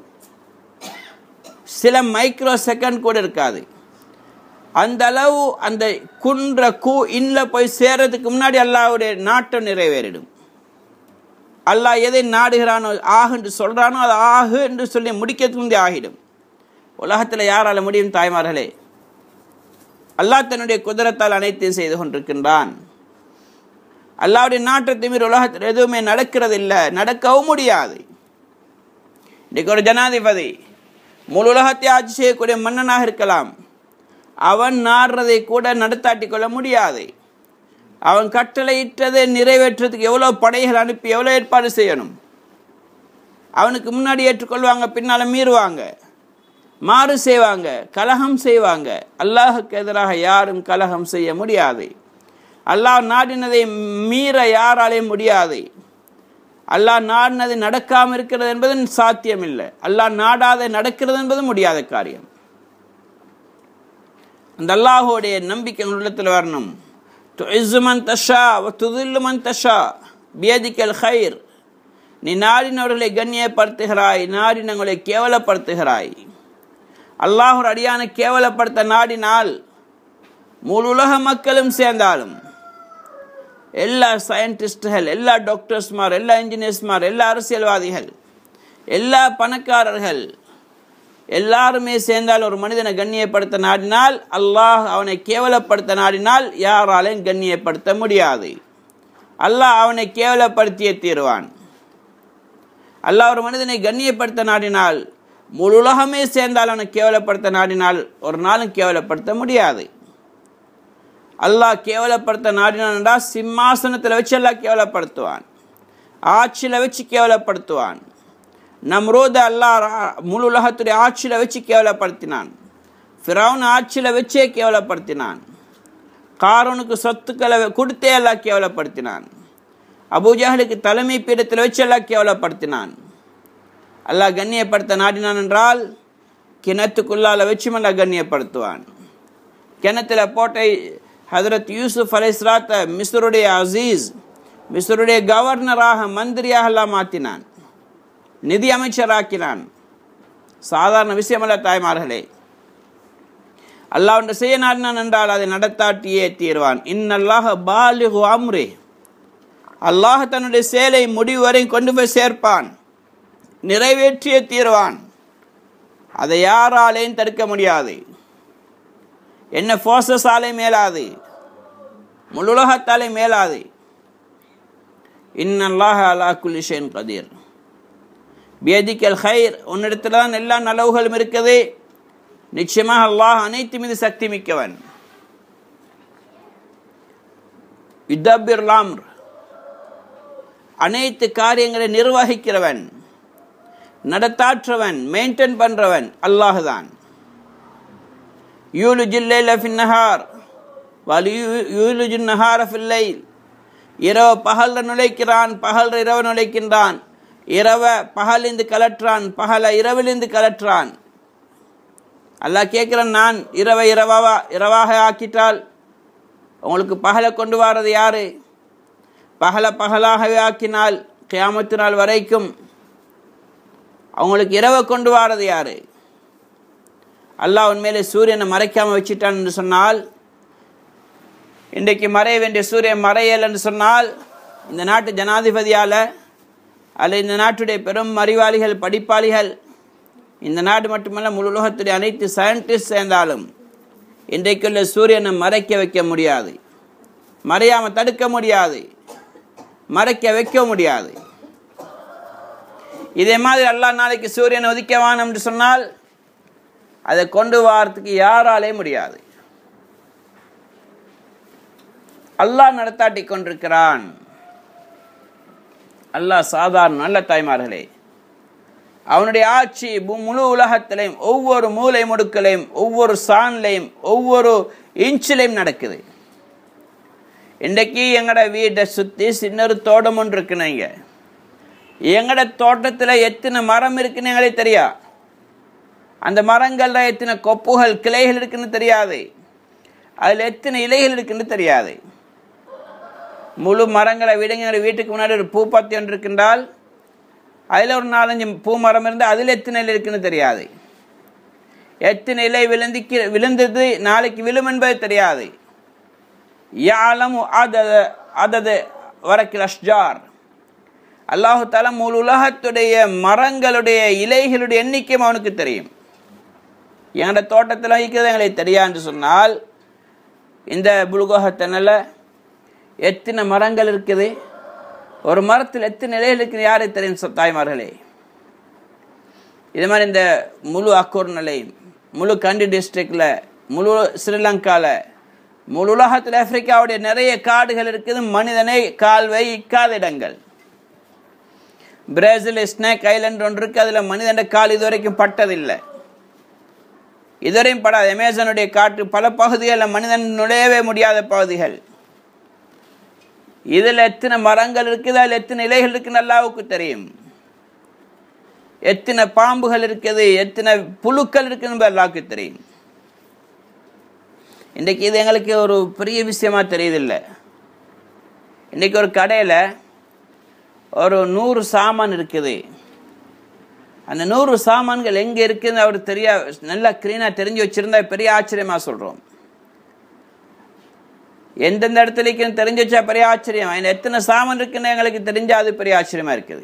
சில மைக்ரோ செகண்ட் கூட இருக்காது அந்த அளவு அந்த குன்ற கூ இன்ன போய் சேரதுக்கு முன்னாடி அல்லாவுடைய நாட்டம் நிறைவேறிடும் அல்லாஹ் எதை நாடுகிறானோ ஆகு என்று சொல்கிறானோ அது ஆகு என்று சொல்லி முடிக்கிறதுக்கு முந்தைய ஆகிடும் உலகத்தில் யாரால முடியும் தாய்மார்களே அல்லாஹ் தன்னுடைய குதிரத்தால் அனைத்தையும் செய்து கொண்டிருக்கின்றான் அல்லாவுடைய நாட்டத்தை மீறி உலகத்தில் எதுவுமே நடக்கிறது இல்லை நடக்கவும் முடியாது இன்றைக்கு ஒரு ஜனாதிபதி முழு உலகத்தை ஆட்சி செய்யக்கூடிய மன்னனாக இருக்கலாம் அவன் நாடுறதை கூட நடத்தாட்டி கொள்ள முடியாது அவன் கட்டளையிட்டதை நிறைவேற்றுறதுக்கு எவ்வளோ படைகள் அனுப்பி எவ்வளோ ஏற்பாடு செய்யணும் அவனுக்கு முன்னாடி ஏற்றுக்கொள்வாங்க பின்னால் மீறுவாங்க மாறு செய்வாங்க கலகம் செய்வாங்க அல்லாஹுக்கு எதிராக யாரும் கலகம் செய்ய முடியாது அல்லாஹ் நாடினதை மீற யாராலையும் முடியாது அல்லாஹ் நாடினது நடக்காமல் இருக்கிறது என்பது சாத்தியம் இல்லை அல்லாஹ் நாடாத நடக்கிறது என்பது முடியாத காரியம் அந்த அல்லாஹோடைய நம்பிக்கை உள்ளத்தில் வரணும் துஇஸ்ஸு மன் தஷா வ துதில்லு மன் தஷா பியதிக்கல் ஹைர் நீ நாடினவர்களை கண்ணியப்படுத்துகிறாய் நாடினவர்களை கேவலப்படுத்துகிறாய் அல்லாஹ் ஒரு அடியான கேவலப்படுத்த நாடினால் முழு உலக மக்களும் சேர்ந்தாலும் எல்லா சயின்டிஸ்டுகள் எல்லா டாக்டர்ஸ்மார் எல்லா இன்ஜினியர்ஸ்மார் எல்லா அரசியல்வாதிகள் எல்லா பணக்காரர்கள் எல்லாருமே சேர்ந்தால் ஒரு மனிதனை கண்ணியப்படுத்த நாடினால் அல்லாஹ் அவனை கேவலப்படுத்த நாடினால் யாராலையும் கண்ணியப்படுத்த முடியாது அல்லாஹ் அவனை கேவலப்படுத்தியே தீருவான் அல்லாஹ் ஒரு மனிதனை கண்ணியப்படுத்த நாடினால் முழு உலகமே சேர்ந்தால் அவனை கேவலப்படுத்த நாடினால் ஒரு நாளும் கேவலப்படுத்த முடியாது அல்லாஹ் கேவலப்படுத்த நாடினான்டா சிம்மாசனத்தில் வச்சு எல்லாம் கேவலப்படுத்துவான் ஆட்சியில் வச்சு கேவலப்படுத்துவான் நம்ரோத அல்லாஹ் ரா- முழு உலகத்துடைய ஆட்சியில் வச்சு கேவலப்படுத்தினான் ஃபிரௌன் ஆட்சியில் வச்சே கேவலப்படுத்தினான் காரூனுக்கு சொத்துக்களை கொடுத்தே எல்லாம் கேவலப்படுத்தினான் அபூஜஹலுக்கு தலைமை பீடத்தில் வச்சு எல்லாம் கேவலப்படுத்தினான் அல்லாஹ் கண்ணியப்படுத்த நாடினான் என்றால் கிணத்துக்குள்ளால வச்சும் அல்லாஹ் கண்ணியப்படுத்துவான் கிணத்துல போட்ட ஹதரத் யூசுப் அலைஸ்ராத்த மிஸ்ருடைய அசீஸ் மிஸ்ருடைய கவர்னராக மந்திரியாக எல்லாம் மாற்றினான் நிதி அமைச்சராக்கினான் சாதாரண விஷயமல்ல தாய்மார்களே அல்லாஹ் ஒன்று செய்ய நாடினான் என்றால் அதை நடத்தாட்டியே தீர்வான் இன்னல்லாஹ பாலிகு அம்ரே அல்லாஹ் தன்னுடைய செயலை முடிவு வரை கொண்டு போய் சேர்ப்பான் நிறைவேற்றியே தீர்வான் அதை யாராலையும் தடுக்க முடியாது என்ன ஃபோர்ஸஸாலே மேலாது முழு உலகத்தாலே மேலாது இன்னல்லாஹ் அலா குல்லி ஷைன் கதீர் பியதிக்கல் ஹைர் உன்னிடத்துல தான் எல்லா நலவுகளும் இருக்குது நிச்சயமாக அல்லாஹ் அனைத்து மீது சக்தி மிக்கவன் யுத்தபிர் லாம்ர் அனைத்து காரியங்களை நிர்வகிக்கிறவன் நடத்தாற்றவன் மெயின்டைன் பண்றவன் அல்லாஹ் தான் யூலுஜு லைல ஃபின் நஹார் வல் யூலுஜு நஹார ஃபில் லைல் இரவு பகல்ல நுழைக்கிறான் பகல் இரவு நுழைக்கின்றான் இரவ பகலிருந்து கலற்றான் பகல இரவிலிருந்து கலற்றான் அல்லாஹ் கேட்கிறான் நான் இரவை இரவாவா இரவாக ஆக்கிட்டால் உங்களுக்கு பகலை கொண்டு வாரது யாரு பகலை பகலாகவே ஆக்கினால் கியாமத்து நாள் வரைக்கும் அவங்களுக்கு இரவை கொண்டு வாரது யாரு அல்லாஹ் உண்மையிலே சூரியனை மறைக்காம வச்சிட்டான் என்று சொன்னால் இன்றைக்கு மறைய வேண்டிய சூரியன் மறையல் என்று சொன்னால் இந்த நாட்டு ஜனாதிபதியால அல்ல இந்த நாட்டுடைய பெரும் அறிவாளிகள் படிப்பாளிகள் இந்த நாடு மட்டுமல்ல முழு உலகத்துடைய அனைத்து சயின்டிஸ்ட் சேர்ந்தாலும் இன்றைக்குள்ள சூரியனை மறைக்க வைக்க முடியாது மறையாம தடுக்க முடியாது மறைக்க வைக்க முடியாது இதே மாதிரி அல்லாஹ் நாளைக்கு சூரியனை உதிக்கவான் என்று சொன்னால் அதை கொண்டு வாரத்துக்கு யாராலே முடியாது அல்லாஹ் நடத்தாட்டி கொண்டிருக்கிறான் அல்லாஹ் சாதாரண நல்ல தாய்மார்களே அவனுடைய ஆட்சி பு- முழு உலகத்திலையும் ஒவ்வொரு மூலை முடுக்கலையும் ஒவ்வொரு சான்லையும் ஒவ்வொரு இன்ச்சிலையும் நடக்குது இன்றைக்கு எங்கட வீட்டை சுற்றி சின்னொரு தோட்டம் ஒன்று இருக்குனுங்க எங்கட தோட்டத்தில் எத்தனை மரம் இருக்குன்னு எங்களுக்கு தெரியா அந்த மரங்கள்ல எத்தனை கொப்புகள் கிளைகள் இருக்குன்னு தெரியாது அதில் எத்தனை இலைகள் இருக்குன்னு தெரியாது முழு மரங்களை விடுங்க எங்க வீட்டுக்கு முன்னாடி ஒரு பூப்பாத்தி ஒன்று இருக்கின்றால் அதில் ஒரு நாலஞ்சு பூ மரம் இருந்து அதில் எத்தனை இலை இருக்குன்னு தெரியாது எத்தனை இலை விழுந்து கீ- விழுந்தது நாளைக்கு விழும் என்பது தெரியாது யாலம் அதத அதது வரக்கில் அஷ்ஜார் அல்லாஹு தாலா முழு உலகத்துடைய மரங்களுடைய இலைகளுடைய எண்ணிக்கையும் அவனுக்கு தெரியும் எங்களோட தோட்டத்தில் வைக்கிறது எங்களுக்கு தெரியான்னு சொன்னால் இந்த புலுகோகத்தனில் எத்தனை மரங்கள் இருக்குது ஒரு மரத்தில் எத்தனை இலைகள் இருக்குது யாருக்கு தெரியும் சொ- தாய்மார்களே இது மாதிரி இந்த முழு அக்கூர் நிலையம் முழு கண்டி டிஸ்ட்ரிக்டில் முழு ஸ்ரீலங்காவில் முழு உலகத்தில் ஆப்பிரிக்காவுடைய நிறைய காடுகள் இருக்குது மனிதனை கால்வை இக்காத இடங்கள் பிரேசில் ஸ்னேக் ஐலண்ட் ஒன்று இருக்கு அதில் மனிதன் கால் இதுவரைக்கும் பட்டதில்லை இதுவரையும் படாது அமேசானுடைய காற்று பல பகுதிகளில் மனிதன் நுழையவே முடியாத பகுதிகள் இதில் எத்தனை மரங்கள் இருக்குது அதில் எத்தனை இலைகள் இருக்குன்னு அல்லாவுக்கு தெரியும் எத்தனை பாம்புகள் இருக்குது எத்தனை புழுக்கள் இருக்குன்னு அல்லாவுக்கு தெரியும் இன்றைக்கு இது எங்களுக்கு ஒரு பெரிய விஷயமா தெரியுதில்ல இன்றைக்கி ஒரு கடையில் ஒரு நூறு சாமான் இருக்குது அந்த நூறு சாமான்கள் எங்கே இருக்குதுன்னு அவர் தெரியா நல்லா க்ளீனாக தெரிஞ்சு வச்சுருந்தா பெரிய ஆச்சரியமாக சொல்கிறோம் எந்தெந்த இடத்துல இருக்குன்னு தெரிஞ்சு வச்சா பெரிய ஆச்சரியம் அதில் எத்தனை சாமான் இருக்குன்னு எங்களுக்கு தெரிஞ்சா அது பெரிய ஆச்சரியமாக இருக்குது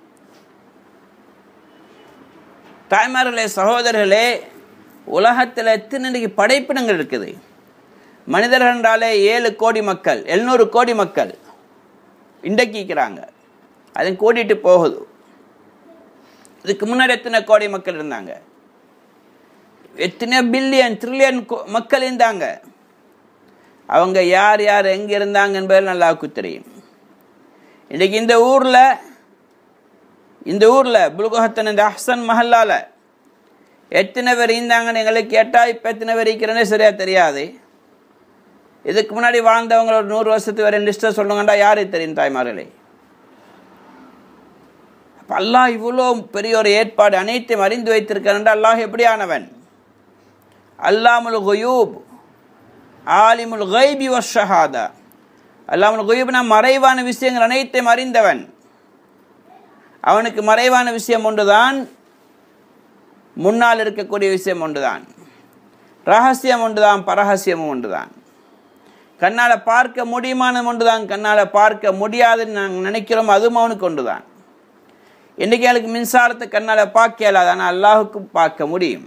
தாய்மார்களே சகோதரர்களே உலகத்தில் எத்தனை இன்றைக்கு படைப்பினங்கள் இருக்குது மனிதர்கள் என்றாலே ஏழு கோடி மக்கள் எழுநூறு கோடி மக்கள் இன்றைக்கு இருக்கிறாங்க அது கூட்டிகிட்டு போகுது இதுக்கு முன்னாடி எத்தனை கோடி மக்கள் இருந்தாங்க எத்தனை பில்லியன் ட்ரில்லியன் மக்கள் இருந்தாங்க அவங்க யார் யார் எங்கே இருந்தாங்க என்பது நல்லாவுக்கு தெரியும் இன்றைக்கி இந்த ஊரில் இந்த ஊரில் புல்குஹத்தன் இந்த அஹ்சன் மஹல்லால் எத்தனை பேர் இருந்தாங்கன்னு எங்களுக்கு கேட்டால் இப்போ எத்தனை பேர் இருக்கிறேன்னே சரியாக தெரியாது இதுக்கு முன்னாடி வாழ்ந்தவங்க ஒரு நூறு வருஷத்துக்கு வரை லிஸ்ட்டை சொல்லுங்கண்டா யாரு தெரியும் தாய்மார்களே அப்போ அல்லாஹ் இவ்வளோ பெரிய ஒரு ஏற்பாடு அனைத்தையும் அறிந்து வைத்திருக்கிறா அல்லாஹ் எப்படியானவன் அல்லாமுல் குயூப் ஆலிமுல் கைபி வஷஹாதா அல்லாமுல் குயூப்னா மறைவான விஷயங்கள் அனைத்தையும் அறிந்தவன் அவனுக்கு மறைவான விஷயம் ஒன்றுதான் முன்னால் இருக்கக்கூடிய விஷயம் ஒன்றுதான் ரகசியம் ஒன்றுதான் பரகசியமும் ஒன்றுதான் கண்ணால் பார்க்க முடியுமான ஒன்றுதான் கண்ணால் பார்க்க முடியாதுன்னு நாங்கள் நினைக்கிறோம் அதுவும் அவனுக்கு ஒன்றுதான் இன்றைக்கி எனக்கு மின்சாரத்தை கண்ணால் பார்க்க இயலாது ஆனால் அல்லாஹுக்கு பார்க்க முடியும்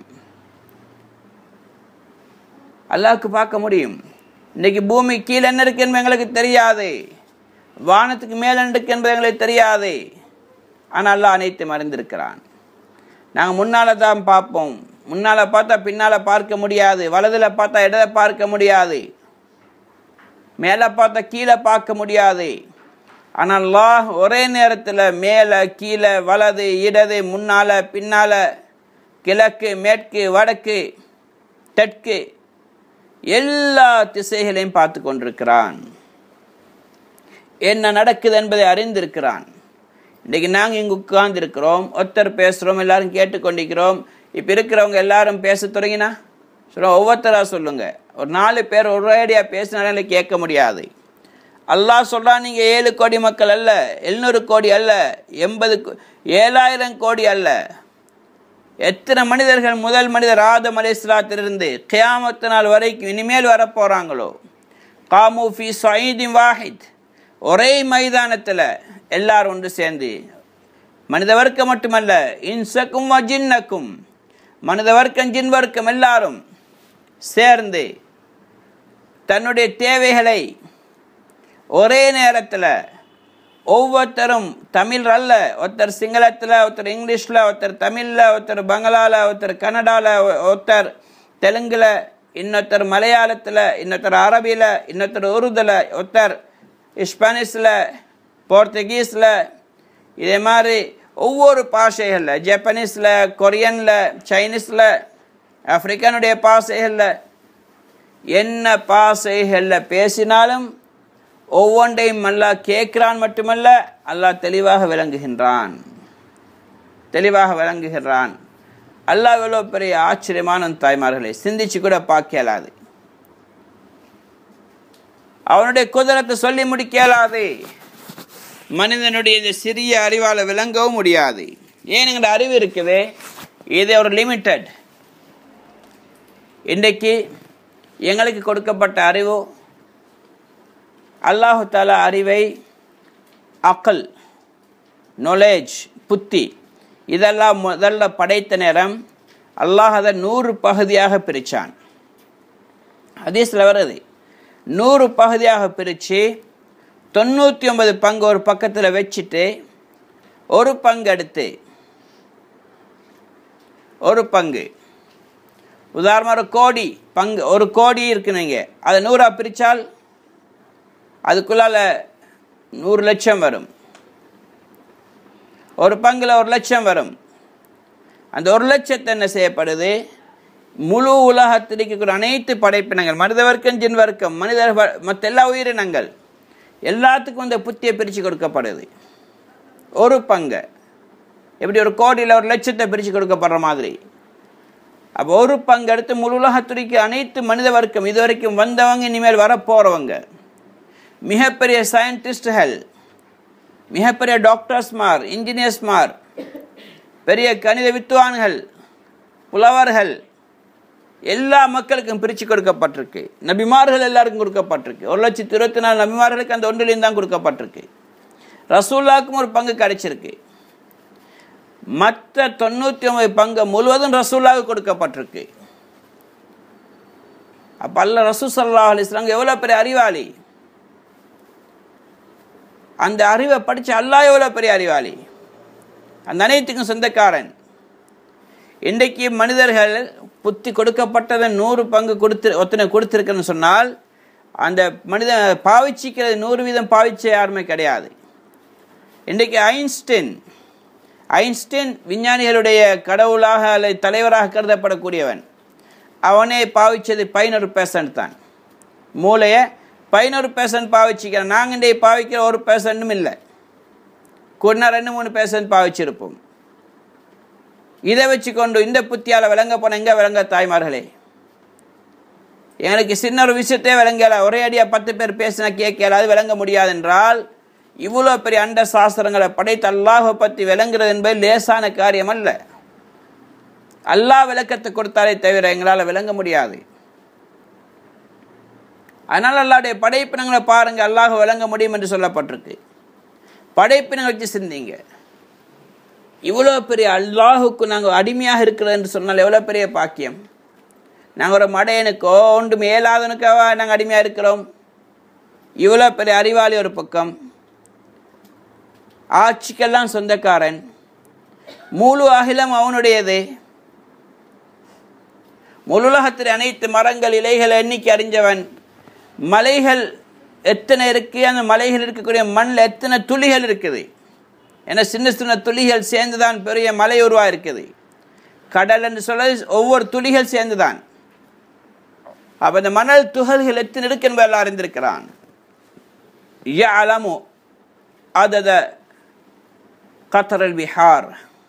அல்லாஹுக்கு பார்க்க முடியும் இன்றைக்கி பூமி கீழே என்ன இருக்கு என்பது எங்களுக்கு தெரியாது வானத்துக்கு மேலே என்ன இருக்கு என்பது எங்களுக்கு தெரியாது ஆனால் அல்லாஹ் அனைத்தையும் அறிந்திருக்கிறான் நாங்கள் முன்னால் தான் பார்ப்போம் முன்னால் பார்த்தா பின்னால் பார்க்க முடியாது வலதில் பார்த்தா இடதை பார்க்க முடியாது மேலே பார்த்தா கீழே பார்க்க முடியாது ஆனால் அல்லாஹ் ஒரே நேரத்தில் மேலே கீழே வலது இடது முன்னால் பின்னால் கிழக்கு மேற்கு வடக்கு தெற்கு எல்லா திசைகளையும் பார்த்து கொண்டிருக்கிறான் என்ன நடக்குது என்பதை அறிந்திருக்கிறான் இன்றைக்கி நாங்கள் இங்கே உட்கார்ந்துருக்கிறோம் ஒருத்தர் பேசுகிறோம் எல்லாரும் கேட்டுக்கொண்டிருக்கிறோம் இப்போ இருக்கிறவங்க எல்லாரும் பேச தொடங்கினா சொல்ல ஒவ்வொருத்தராக சொல்லுங்கள் ஒரு நாலு பேர் ஒரேடியாக பேசினாலே கேட்க முடியாது அல்லாஹ் சொல்கிறான் நீங்கள் ஏழு கோடி மக்கள் அல்ல எழுநூறு கோடி அல்ல எண்பது ஏழாயிரம் கோடி அல்ல எத்தனை மனிதர்கள் முதல் மனிதர் ஆதம் அலி இஸ்லாத்திலிருந்து கியாமத்து நாள் வரைக்கும் இனிமேல் வரப்போகிறாங்களோ காமு ஃபி சயீதின் வாஹித் ஒரே மைதானத்தில் எல்லாரும் ஒன்று சேர்ந்து மனித வர்க்கம் மட்டுமல்ல இன்சக்கும் ஜின்னக்கும் மனித வர்க்கம் ஜின் வர்க்கம் எல்லாரும் சேர்ந்து தன்னுடைய தேவைகளை ஒரே நேரத்தில் ஒவ்வொருத்தரும் தமிழ் அல்ல ஒருத்தர் சிங்களத்தில் ஒருத்தர் இங்கிலீஷில் ஒருத்தர் தமிழில் ஒருத்தர் பங்களாவில் ஒருத்தர் கன்னடாவில் ஒருத்தர் தெலுங்கில் இன்னொருத்தர் மலையாளத்தில் இன்னொருத்தர் அரபியில் இன்னொருத்தர் உருதில் ஒருத்தர் ஸ்பானிஷில் போர்த்துகீஸில் இதே மாதிரி ஒவ்வொரு பாஷைகளில் ஜப்பனீஸில் கொரியனில் சைனீஸில் ஆஃப்ரிக்கனுடைய பாஷைகளில் என்ன பாஷைகளில் பேசினாலும் ஒவ்வொன்றையும் அல்லாஹ் கேட்கிறான் மட்டுமல்ல அல்லாஹ் தெளிவாக விளங்குகின்றான் தெளிவாக விளங்குகிறான் அல்லாஹ் எவ்வளோ பெரிய ஆச்சரியமான தாய்மார்களை சிந்திச்சு கூட பார்க்க இயலாது அவனுடைய குதிரத்தை சொல்லி முடிக்க இயலாது மனிதனுடைய இந்த சிறிய அறிவால் விளங்கவும் முடியாது ஏன் எங்களோட அறிவு இருக்குது இது ஒரு லிமிட்டட் இன்றைக்கு எங்களுக்கு கொடுக்கப்பட்ட அறிவு அல்லாஹு தாலா அறிவை அக்கல் நாலேஜ் புத்தி இதெல்லாம் முதல்ல படைத்த நேரம் அல்லாஹ் அதை நூறு பகுதியாக பிரித்தான் ஹதீஸில் வருது நூறு பகுதியாக பிரித்து தொண்ணூற்றி ஒன்பது பங்கு ஒரு பக்கத்தில் வச்சுட்டு ஒரு பங்கு எடுத்து ஒரு பங்கு உதாரணமாக ஒரு கோடி பங்கு ஒரு கோடி இருக்குனுங்க அதை நூறாக பிரித்தால் அதுக்குள்ளால நூறு லட்சம் வரும் ஒரு பங்கில் ஒரு லட்சம் வரும் அந்த ஒரு லட்சத்தை என்ன செய்யப்படுது முழு உலகத்தில் இருக்கக்கூடிய அனைத்து படைப்பினங்கள் மனித வர்க்கம் ஜின் வர்க்கம் மனிதர் மற்ற எல்லா உயிரினங்கள் எல்லாத்துக்கும் இந்த புத்தியை பிரித்து கொடுக்கப்படுது ஒரு பங்கு எப்படி ஒரு கோடியில் ஒரு லட்சத்தை பிரித்து கொடுக்கப்படுற மாதிரி அப்போ ஒரு பங்கு எடுத்து முழு உலகத்துறைக்கு அனைத்து மனித வர்க்கம் இதுவரைக்கும் வந்தவங்க இனிமேல் வரப்போகிறவங்க மிகப்பெரிய சயின்டிஸ்ட்கள் மிகப்பெரிய டாக்டர்ஸ்மார் இன்ஜினியர்ஸ்மார் பெரிய கணித வித்துவான்கள் புலவர்கள் எல்லா மக்களுக்கும் பிரித்து கொடுக்கப்பட்டிருக்கு நபிமார்கள் எல்லாருக்கும் கொடுக்கப்பட்டிருக்கு ஒரு லட்சத்தி இருபத்தி நாலு நபிமார்களுக்கு அந்த ஒன்றிலையும் தான் கொடுக்கப்பட்டிருக்கு ரசூல்லாவுக்கும் ஒரு பங்கு கிடைச்சிருக்கு மற்ற தொண்ணூற்றி ஒன்பது பங்கு முழுவதும் ரசூல்லாவுக்கு கொடுக்கப்பட்டிருக்கு அப்போ அல்ல ரசூ சல்லா அலிஸ்லாங்க எவ்வளோ பெரிய அறிவாளி அந்த அறிவை படித்த அல்லாஹ் எவ்வளோ பெரிய அறிவாளி அந்த அனைத்துக்கும் சொந்தக்காரன் இன்றைக்கு மனிதர்கள் புத்தி கொடுக்கப்பட்டதை நூறு பங்கு கொடுத்து ஒத்தனை கொடுத்துருக்குன்னு சொன்னால் அந்த மனிதன் பாவிச்சிக்கிறது நூறு வீதம் பாவிச்ச யாருமே கிடையாது இன்றைக்கு ஐன்ஸ்டைன் ஐன்ஸ்டைன் விஞ்ஞானிகளுடைய கடவுளாக அல்லது தலைவராக கருதப்படக்கூடியவன் அவனே பாவிச்சது பதினொரு பேர்சன்ட் தான் மூளையை பதினொரு பேர்சன்ட் பாவிச்சிக்கிறேன் நாங்கள் இன்றைக்கு பாவிக்கிற ஒரு பேர்சன்ட்டும் இல்லை கூடனா ரெண்டு மூணு பேர்சன்ட் பாவிச்சிருப்போம் இதை வச்சுக்கொண்டு இந்த புத்தியால் விளங்க போன எங்கே விளங்க தாய்மார்களே எங்களுக்கு சின்ன ஒரு விஷயத்தே விளங்கல ஒரே அடியாக பத்து பேர் பேசினா கேட்கல அது விளங்க முடியாது என்றால் இவ்வளோ பெரிய அண்ட சாஸ்திரங்களை படைத்து அல்லாஹை பற்றி விளங்குறது என்பது லேசான காரியம் அல்ல அல்லாஹ் விளக்கத்தை கொடுத்தாலே தவிர எங்களால் விளங்க முடியாது அதனால் அல்லாவுடைய படைப்பினங்களை பாருங்க அல்லாஹ் விளங்க முடியும் என்று சொல்லப்பட்டிருக்கு படைப்பினங்களை வச்சு சிந்திங்க இவ்வளோ பெரிய அல்லாஹுக்கு நாங்கள் அடிமையாக இருக்கிறது என்று சொன்னால் எவ்வளோ பெரிய பாக்கியம் நாங்கள் ஒரு மடையனுக்கோ ஒன்று மேலாதனுக்காக நாங்கள் அடிமையாக இருக்கிறோம் இவ்வளோ பெரிய அறிவாளி ஒரு பக்கம் ஆட்சிக்கெல்லாம் சொந்தக்காரன் முழு அகிலம் அவனுடையது முழுலகத்தில் அனைத்து மரங்கள் இலைகள் எண்ணிக்கை அறிஞ்சவன் மலைகள் எத்தனை இருக்கு அந்த மலைகள் இருக்கக்கூடிய மண்ணில் எத்தனை துளிகள் இருக்குது ஏன்னா சின்ன சின்ன துளிகள் சேர்ந்து தான் பெரிய மலை உருவா இருக்குது கடல் என்று சொல்ல ஒவ்வொரு துளிகள் சேர்ந்து தான் அப்போ இந்த மணல் துகள்கள் எத்தனை இருக்கு என்பதை அறிந்திருக்கிறான் அலமு அதத கத்தரல் பிஹார்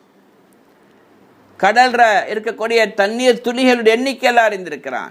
கடல்ற இருக்கக்கூடிய தண்ணீர் துளிகளுடைய எண்ணிக்கையில் அறிந்திருக்கிறான்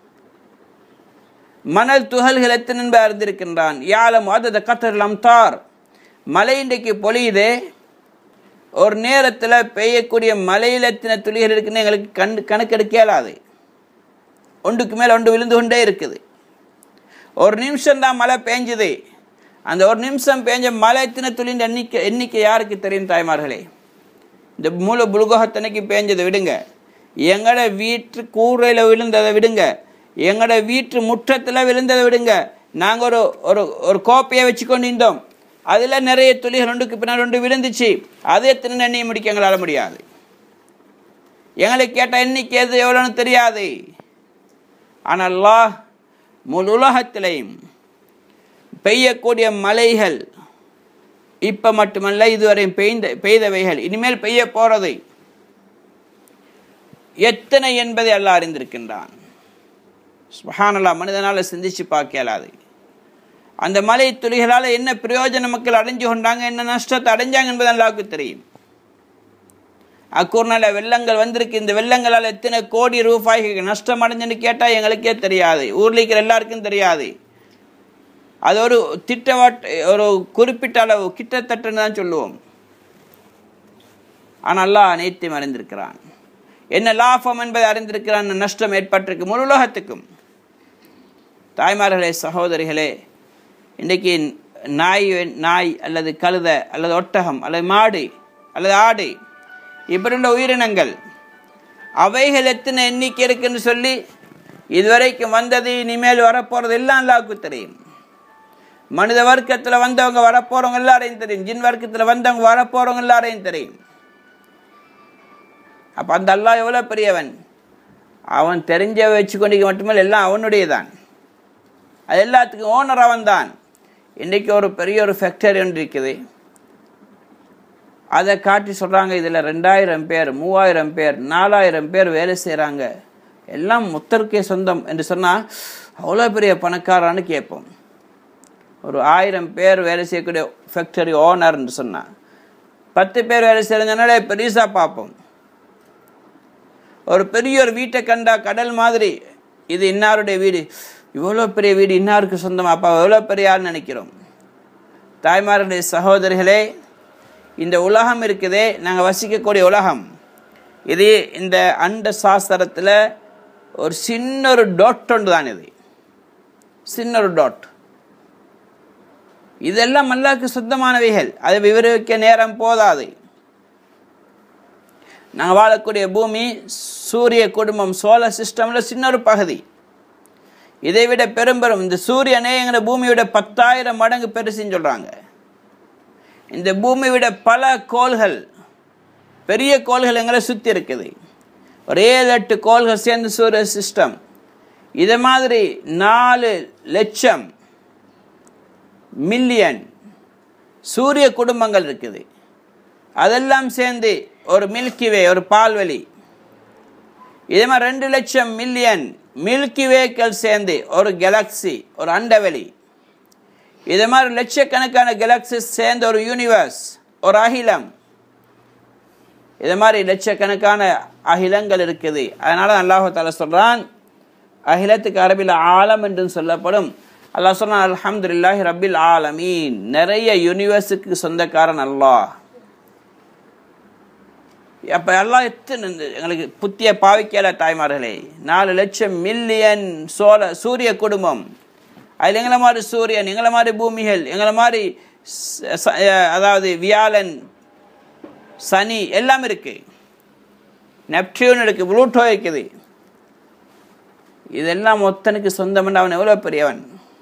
மணல் துகள்கள் எத்தனை என்பதை அறிந்திருக்கின்றான் யாலம் அதத கத்தரல் அம்தார் மழை இன்றைக்கு பொழியுது ஒரு நேரத்தில் பெய்யக்கூடிய மலையில் எத்தனை துளிகள் இருக்குன்னு எங்களுக்கு கண் கணக்கெடுக்க இயலாது ஒன்றுக்கு மேலே ஒன்று விழுந்து கொண்டே இருக்குது ஒரு நிமிஷம் தான் மழை பேஞ்சுது அந்த ஒரு நிமிஷம் பேஞ்ச மழை எத்தனை துளின்ற எண்ணிக்கை எண்ணிக்கை யாருக்கு தெரியும் தாய்மார்களே இந்த மூல புலுகத்தனைக்கு பேஞ்சதை விடுங்க எங்களோட வீட்டு கூரையில் விழுந்ததை விடுங்க எங்களோட வீட்டு முற்றத்தில் விழுந்ததை விடுங்க நாங்கள் ஒரு ஒரு ஒரு கோப்பையை வச்சு கொண்டு இருந்தோம் அதில் நிறைய துளிகள் ஒன்றுக்கு பின்னால் ஒன்று விழுந்துச்சு அது எத்தனை எண்ணியை முடிக்க எங்களால் முடியாது எங்களுக்கு கேட்ட எண்ணிக்கை எது எவ்வளோன்னு தெரியாது ஆனால் அல்லாஹ் முழு உலகத்திலையும் பெய்யக்கூடிய மலைகள் இப்போ மட்டுமல்ல இதுவரையும் பெய்ந்த பெய்தவைகள் இனிமேல் பெய்ய போறது எத்தனை என்பதை அல்லாஹ் அறிந்திருக்கின்றான் சுபஹானல்லா மனிதனால் சிந்திச்சு பார்க்க இயலாது அந்த மலை துளிகளால் என்ன பிரயோஜன மக்கள் அடைஞ்சு கொண்டாங்க என்ன நஷ்டத்தை அடைஞ்சாங்க என்பது அல்லாவுக்கு தெரியும் அக்கூர்னால வெள்ளங்கள் வந்திருக்கு இந்த வெள்ளங்களால் எத்தனை கோடி ரூபாய்க்கு நஷ்டம் அடைஞ்சுன்னு கேட்டால் எங்களுக்கே தெரியாது ஊரில் இருக்கிற எல்லாருக்கும் தெரியாது அது ஒரு திட்டவாட் ஒரு குறிப்பிட்ட அளவு கிட்டத்தட்டுன்னு தான் சொல்லுவோம் ஆனால் அல்லாஹ் அனைத்தையும் அறிந்திருக்கிறான் என்ன லாபம் என்பதை அறிந்திருக்கிறான் நஷ்டம் ஏற்பட்டிருக்கு முழு உலகத்துக்கும் தாய்மார்களே சகோதரிகளே இன்றைக்கி நாய் நாய் அல்லது கழுத அல்லது ஒட்டகம் அல்லது மாடு அல்லது ஆடு இப்படி உள்ள உயிரினங்கள் அவைகள் எத்தனை எண்ணிக்கை இருக்குன்னு சொல்லி இதுவரைக்கும் வந்தது இனிமேல் வரப்போகிறது எல்லாம் அல்லாவுக்கு தெரியும் மனித வர்க்கத்தில் வந்தவங்க வரப்போறவங்க எல்லாரையும் தெரியும் ஜின் வர்க்கத்தில் வந்தவங்க வரப்போறவங்க எல்லாரையும் தெரியும் அப்போ அந்த அல்லாஹ் எவ்வளோ பெரியவன் அவன் தெரிஞ்ச வச்சுக்கொண்டிருக்க மட்டுமே எல்லாம் அவனுடைய தான் அது எல்லாத்துக்கும் ஓனர் அவன் தான் இன்றைக்கி ஒரு பெரிய ஒரு ஃபேக்டரி ஒன்று இருக்குது அதை காட்டி சொல்கிறாங்க இதில் ரெண்டாயிரம் பேர் மூவாயிரம் பேர் நாலாயிரம் பேர் வேலை செய்கிறாங்க எல்லாம் முத்தருக்கே சொந்தம் என்று சொன்னால் அவ்வளோ பெரிய பணக்காரான்னு கேட்போம் ஒரு ஆயிரம் பேர் வேலை செய்யக்கூடிய ஃபேக்டரி ஓனர்னு சொன்னால் பத்து பேர் வேலை செய்கிறதுனால பெருசாக பார்ப்போம் ஒரு பெரிய ஒரு வீட்டை கண்டா கடல் மாதிரி இது இன்னாருடைய வீடு இவ்வளோ பெரிய வீடு இன்னாருக்கு சொந்தமா அப்பா எவ்வளோ பெரிய ஆள் நினைக்கிறோம் தாய்மார்களுடைய சகோதரிகளே இந்த உலகம் இருக்குதே நாங்கள் வசிக்கக்கூடிய உலகம் இது இந்த அண்ட சாஸ்திரத்தில் ஒரு சின்ன ஒரு டாட் ஒன்று தான் இது சின்ன ஒரு டாட் இதெல்லாம் அல்லாஹ்க்கு சொந்தமானவைகள் அதை விவரிக்க நேரம் போதாது நாங்கள் வாழக்கூடிய பூமி சூரிய குடும்பம் சோலார் சிஸ்டமில் சின்ன ஒரு பகுதி இதை விட பெரும்பெரும் இந்த சூரியனே எங்கிற பூமியோட பத்தாயிரம் மடங்கு பெருசுன்னு சொல்கிறாங்க இந்த பூமி விட பல கோள்கள் பெரிய கோள்கள் எங்களை சுற்றி இருக்குது ஒரு ஏழு எட்டு கோள்கள் சேர்ந்து சூரிய சிஸ்டம் இதை மாதிரி நாலு லட்சம் மில்லியன் சூரிய குடும்பங்கள் இருக்குது அதெல்லாம் சேர்ந்து ஒரு மில்கி வே ஒரு பால்வெளி இதே மாதிரி ரெண்டு லட்சம் மில்லியன் மில்கி வேக்கள் சேர்ந்து ஒரு கேலக்ஸி ஒரு அண்டவெளி இதே மாதிரி லட்சக்கணக்கான கேலக்சிஸ் சேர்ந்த ஒரு யூனிவர்ஸ் ஒரு அகிலம் இது மாதிரி லட்சக்கணக்கான அகிலங்கள் இருக்குது அதனால அல்லாஹு தாலா சொல்றான் அகிலத்துக்கு அரபில் ஆலம் என்று சொல்லப்படும் அல்லாஹ் சொல்றான் அல்ஹம்துலில்லாஹி ரப்பில் ஆலமீன் நிறைய யூனிவர்ஸுக்கு சொந்தக்காரன் அல்லாஹ் அப்ப எல்லாம் எத்தனை இந்த எங்களுக்கு புத்திய பாவிக்கல தாய்மார்களே நாலு லட்சம் மில்லியன் சோல சூரிய குடும்பம் அதில் எங்களை மாதிரி சூரியன் எங்களை மாதிரி பூமிகள் எங்களை மாதிரி ச- ச- அதாவது வியாழன் சனி எல்லாம் இருக்கு நெப்டியூன் இருக்கு ப்ளூட்டோ இருக்குது இதெல்லாம் ஒத்தனுக்கு சொந்தம்னு அவன் எவ்வளோ பெரியவன்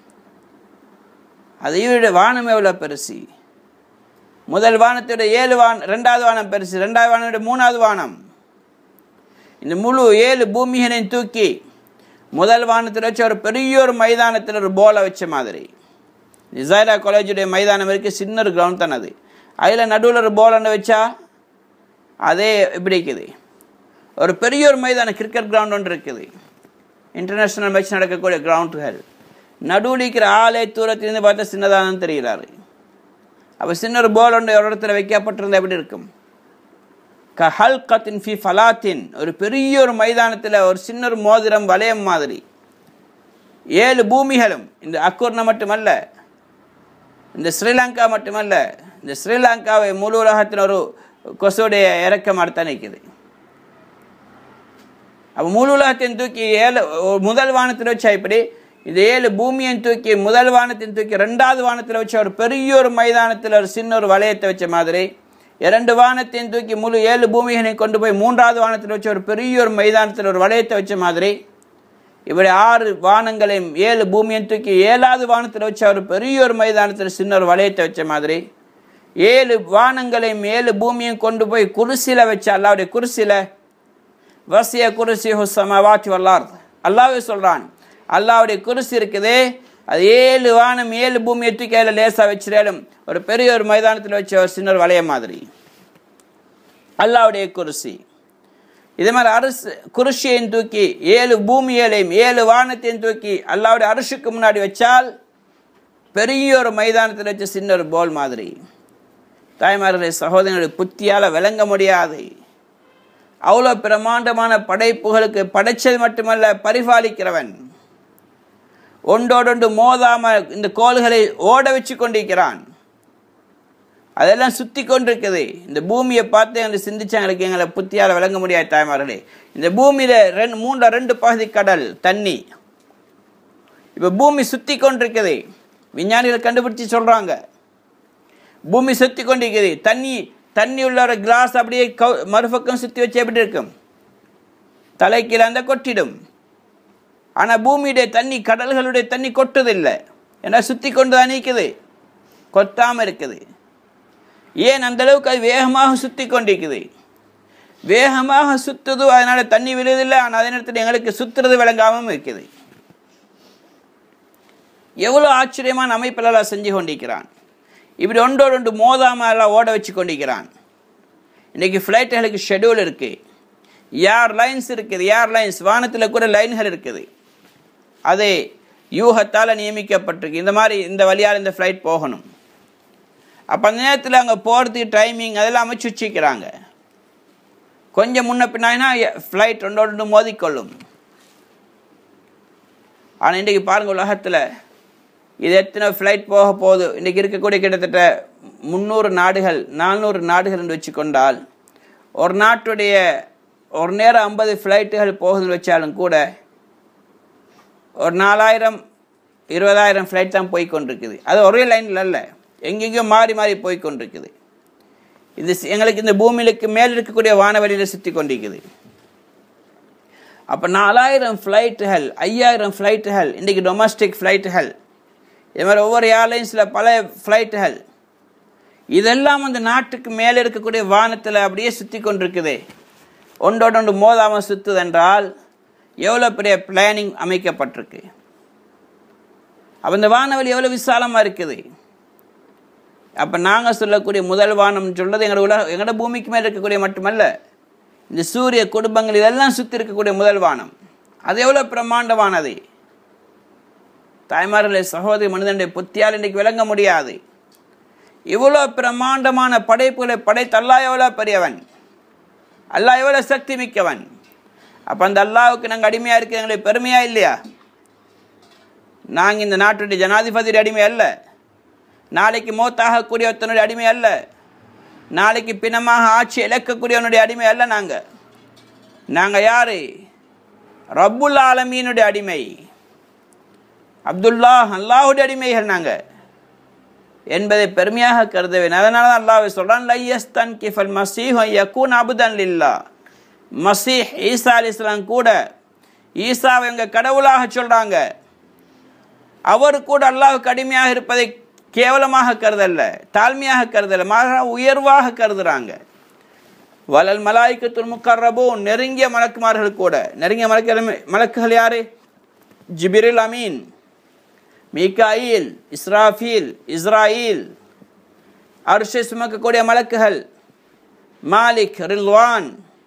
அதை விட வானம் எவ்வளோ பெருசு முதல் வானத்தோட ஏழு வானம் ரெண்டாவது வானம் பெருசு ரெண்டாவது வானத்தோட மூணாவது வானம் இந்த முழு ஏழு பூமிகளையும் தூக்கி முதல் வானத்தில் வச்ச ஒரு பெரிய ஒரு மைதானத்தில் ஒரு போலை வச்ச மாதிரி நிசாரா காலேஜுடைய மைதானம் இருக்குது சின்ன ஒரு கிரவுண்ட் தானே அது அதில் நடுவில் ஒரு போலன்னு வச்சா அதே இப்படி இருக்குது ஒரு பெரிய ஒரு மைதானம் கிரிக்கெட் கிரவுண்ட் ஒன்று இருக்குது இன்டர்நேஷ்னல் மேட்ச் நடக்கக்கூடிய கிரவுண்டுகள் நடுவில் இருக்கிற ஆளே தூரத்திலிருந்து பார்த்தா சின்னதாக தெரிகிறாரு அப்போ சின்ன ஒரு போல் ஒன்று ஒரு இடத்துல வைக்கப்பட்டிருந்தா எப்படி இருக்கும் கஹல்கத்தின் ஃபி ஃபலாத்தின் ஒரு பெரிய ஒரு மைதானத்தில் ஒரு சின்ன ஒரு மோதிரம் வளையம் மாதிரி ஏழு பூமிகளும் இந்த அக்கூர்ணம் மட்டுமல்ல இந்த ஸ்ரீலங்கா மட்டுமல்ல இந்த ஸ்ரீலங்காவை முழு உலகத்தின் ஒரு கொசுடைய இறக்கம் அடுத்த நிற்குது அப்போ முழு உலகத்தின் தூக்கி ஏழு முதல் வானத்தில் வச்சா இப்படி இந்த ஏழு பூமியையும் தூக்கி முதல் வானத்தின் தூக்கி ரெண்டாவது வானத்தில் வச்ச ஒரு பெரிய ஒரு மைதானத்தில் ஒரு சின்ன ஒரு வளையத்தை வச்ச மாதிரி இரண்டு வானத்தையும் தூக்கி முழு ஏழு பூமிகளையும் கொண்டு போய் மூன்றாவது வானத்தில் வச்ச ஒரு பெரிய ஒரு மைதானத்தில் ஒரு வளையத்தை வச்ச மாதிரி இப்படி ஆறு வானங்களையும் ஏழு பூமியையும் தூக்கி ஏழாவது வானத்தில் வச்ச ஒரு பெரிய ஒரு மைதானத்தில் சின்ன ஒரு வளையத்தை வச்ச மாதிரி ஏழு வானங்களையும் ஏழு பூமியையும் கொண்டு போய் குருசில வச்ச அல்லாவுடைய குருசில வசிய குருசி ஹுசமாவாத்தி வல்லார் அல்லாவே சொல்றான் அல்லாவுடைய குருசி இருக்குதே அது ஏழு வானம் ஏழு பூமியை தூக்கி அதில் லேசாக வச்சிடாலும் ஒரு பெரிய ஒரு மைதானத்தில் வச்ச ஒரு சின்ன ஒரு வளைய மாதிரி அல்லாவுடைய குருசி இதே மாதிரி அரசு குருஷியையும் தூக்கி ஏழு பூமியலையும் ஏழு வானத்தையும் தூக்கி அல்லாவுடைய அரசுக்கு முன்னாடி வச்சால் பெரிய ஒரு மைதானத்தில் வச்ச சின்ன ஒரு போல் மாதிரி தாய்மார்களுடைய சகோதரர்களுடைய புத்தியால் விளங்க முடியாது அவ்வளோ பிரமாண்டமான படைப்புகளுக்கு படைச்சது மட்டுமல்ல பரிபாலிக்கிறவன் ஒன்றோடொன்று மோதாம இந்த கோள்களை ஓட வச்சு கொண்டிருக்கிறான் அதெல்லாம் சுத்தி கொண்டிருக்குது இந்த பூமியை பார்த்து எங்களை சிந்திச்சு எங்களுக்கு எங்களை புத்தியால் விளங்க முடியாது தாய்மார்களே இந்த பூமியில ரெண்டு மூன்ற ரெண்டு பகுதி கடல் தண்ணி இப்போ பூமி சுத்தி கொண்டிருக்குது விஞ்ஞானிகள் கண்டுபிடிச்சு சொல்றாங்க பூமி சுத்தி கொண்டிருக்குது தண்ணி தண்ணி உள்ள ஒரு கிளாஸ் அப்படியே கவு மறுபக்கம் சுற்றி வச்சு எப்படி இருக்கும் தலைக்கீழ அந்த கொட்டிடும் ஆனால் பூமியுடைய தண்ணி கடல்களுடைய தண்ணி கொட்டுதில்லை ஏன்னா சுற்றி கொண்டு தான் நிற்குது கொத்தாமல் இருக்குது ஏன் அந்த அளவுக்கு அது வேகமாக சுற்றி கொண்டிருக்குது வேகமாக சுத்துது அதனால தண்ணி விழுதில்லை ஆனால் அதே நேரத்தில் எங்களுக்கு சுத்துறது விளங்காமல் இருக்குது எவ்வளோ ஆச்சரியமான அமைப்பில் எல்லாம் செஞ்சு கொண்டிருக்கிறான் இப்படி ஒன்றோடு ஒன்று மோதாமல் எல்லாம் ஓட வச்சு கொண்டிருக்கிறான் இன்றைக்கி ஃப்ளைட்டுகளுக்கு ஷெடியூல் இருக்குது ஏர் லைன்ஸ் இருக்குது ஏர் லைன்ஸ் வானத்தில் கூட லைன்கள் இருக்குது அது யூகத்தால் நியமிக்கப்பட்டிருக்கு இந்த மாதிரி இந்த வழியால் இந்த ஃப்ளைட் போகணும் அப்போ அந்த நேரத்தில் அங்கே போகிறதுக்கு டைமிங் அதெல்லாம் அமைச்சு வச்சுக்கிறாங்க கொஞ்சம் முன்ன பின்னாயினா ஃப்ளைட் ரெண்டோடு ரெண்டு மோதிக்கொள்ளும் ஆனால் இன்றைக்கி பாருங்கள் உலகத்தில் இது எத்தனை ஃப்ளைட் போக போகுது இன்றைக்கி இருக்கக்கூடிய கிட்டத்தட்ட முந்நூறு நாடுகள் நானூறு நாடுகள் என்று வச்சுக்கொண்டால் ஒரு நாட்டுடைய ஒரு நேரம் ஐம்பது ஃப்ளைட்டுகள் போகுதுன்னு வச்சாலும் கூட ஒரு நாலாயிரம் இருபதாயிரம் ஃப்ளைட் தான் போய் கொண்டிருக்குது அது ஒரே லைனில் அல்ல எங்கெங்கேயோ மாறி மாறி போய் கொண்டிருக்குது இது சி- எங்களுக்கு இந்த பூமியிலுக்கு மேல் இருக்கக்கூடிய வானவெளியில் சுற்றி கொண்டிருக்குது அப்போ நாலாயிரம் ஃப்ளைட்டுகள் ஐயாயிரம் ஃப்ளைட்டுகள் இன்றைக்கி டொமஸ்டிக் ஃப்ளைட்டுகள் இது மாதிரி ஒவ்வொரு ஏர்லைன்ஸில் பல ஃப்ளைட்டுகள் இதெல்லாம் அந்த நாட்டுக்கு மேலே இருக்கக்கூடிய வானத்தில் அப்படியே சுற்றி கொண்டிருக்குது ஒன்றோடு ஒன்று மோதாமல் சுற்றுதென்றால் எவ்வளோ பெரிய பிளானிங் அமைக்கப்பட்டிருக்கு அப்போ இந்த வானவெளி எவ்வளோ விசாலமாக இருக்குது அப்போ நாங்கள் சொல்லக்கூடிய முதல் வானம் சொல்றது எங்களோட உலக எங்களோட பூமிக்கு மேலே இருக்கக்கூடிய மட்டுமல்ல இந்த சூரிய குடும்பங்கள் இதெல்லாம் சுற்றி இருக்கக்கூடிய முதல் வானம் அது எவ்வளோ பிரம்மாண்டமானது தாய்மார்களே சகோதரி மனிதனுடைய புத்தியால் இன்றைக்கு விளங்க முடியாது இவ்வளோ பிரம்மாண்டமான படைப்புகளை படைத்த அல்லாஹ் எவ்வளோ பெரியவன் அல்லாஹ் எவ்வளோ சக்தி மிக்கவன் அப்போ அந்த அல்லாஹ்வுக்கு நாங்கள் அடிமையாக இருக்க எங்களுக்கு பெருமையா இல்லையா நாங்கள் இந்த நாட்டுடைய ஜனாதிபதியுடைய அடிமை அல்ல நாளைக்கு மோத்தாகக்கூடிய ஒருத்தனுடைய அடிமை அல்ல நாளைக்கு பிணமாக ஆட்சி இழக்கக்கூடியவனுடைய அடிமை அல்ல நாங்கள் நாங்கள் யாரு ரப்புல் ஆலமீனுடைய அடிமை அப்துல்லா அல்லாஹுடைய அடிமைகள் நாங்கள் என்பதை பெருமையாக கருத வேண்டும் அதனால தான் அல்லாஹ் சொல்றான் லையஸ்தன் கிஃபல் மசீஹ் யக்கூன் அபுதன் லில்லா மசீஹ் ஈசா அலிஸ்லாம் கூட ஈசாவை இவங்க கடவுளாக சொல்றாங்க அவர் கூட அல்லாஹ்வுக்கு அடிமையாக இருப்பதை கேவலமாக கருதல்ல தாழ்மையாக கருதல்ல மாறாக உயர்வாக கருதுறாங்க வலல் மலாய்க்கத்துல் முக்கர்ரபூன் நெருங்கிய மலக்குமார்கள் கூட நெருங்கிய மலக்கு மலக்குகள் யாரு ஜிபிரில் அமீன் மீகாயில் இஸ்ராஃபீல் இஸ்ராயில் அரிசை சுமக்கக்கூடிய மலக்குகள் மாலிக் ரில்வான்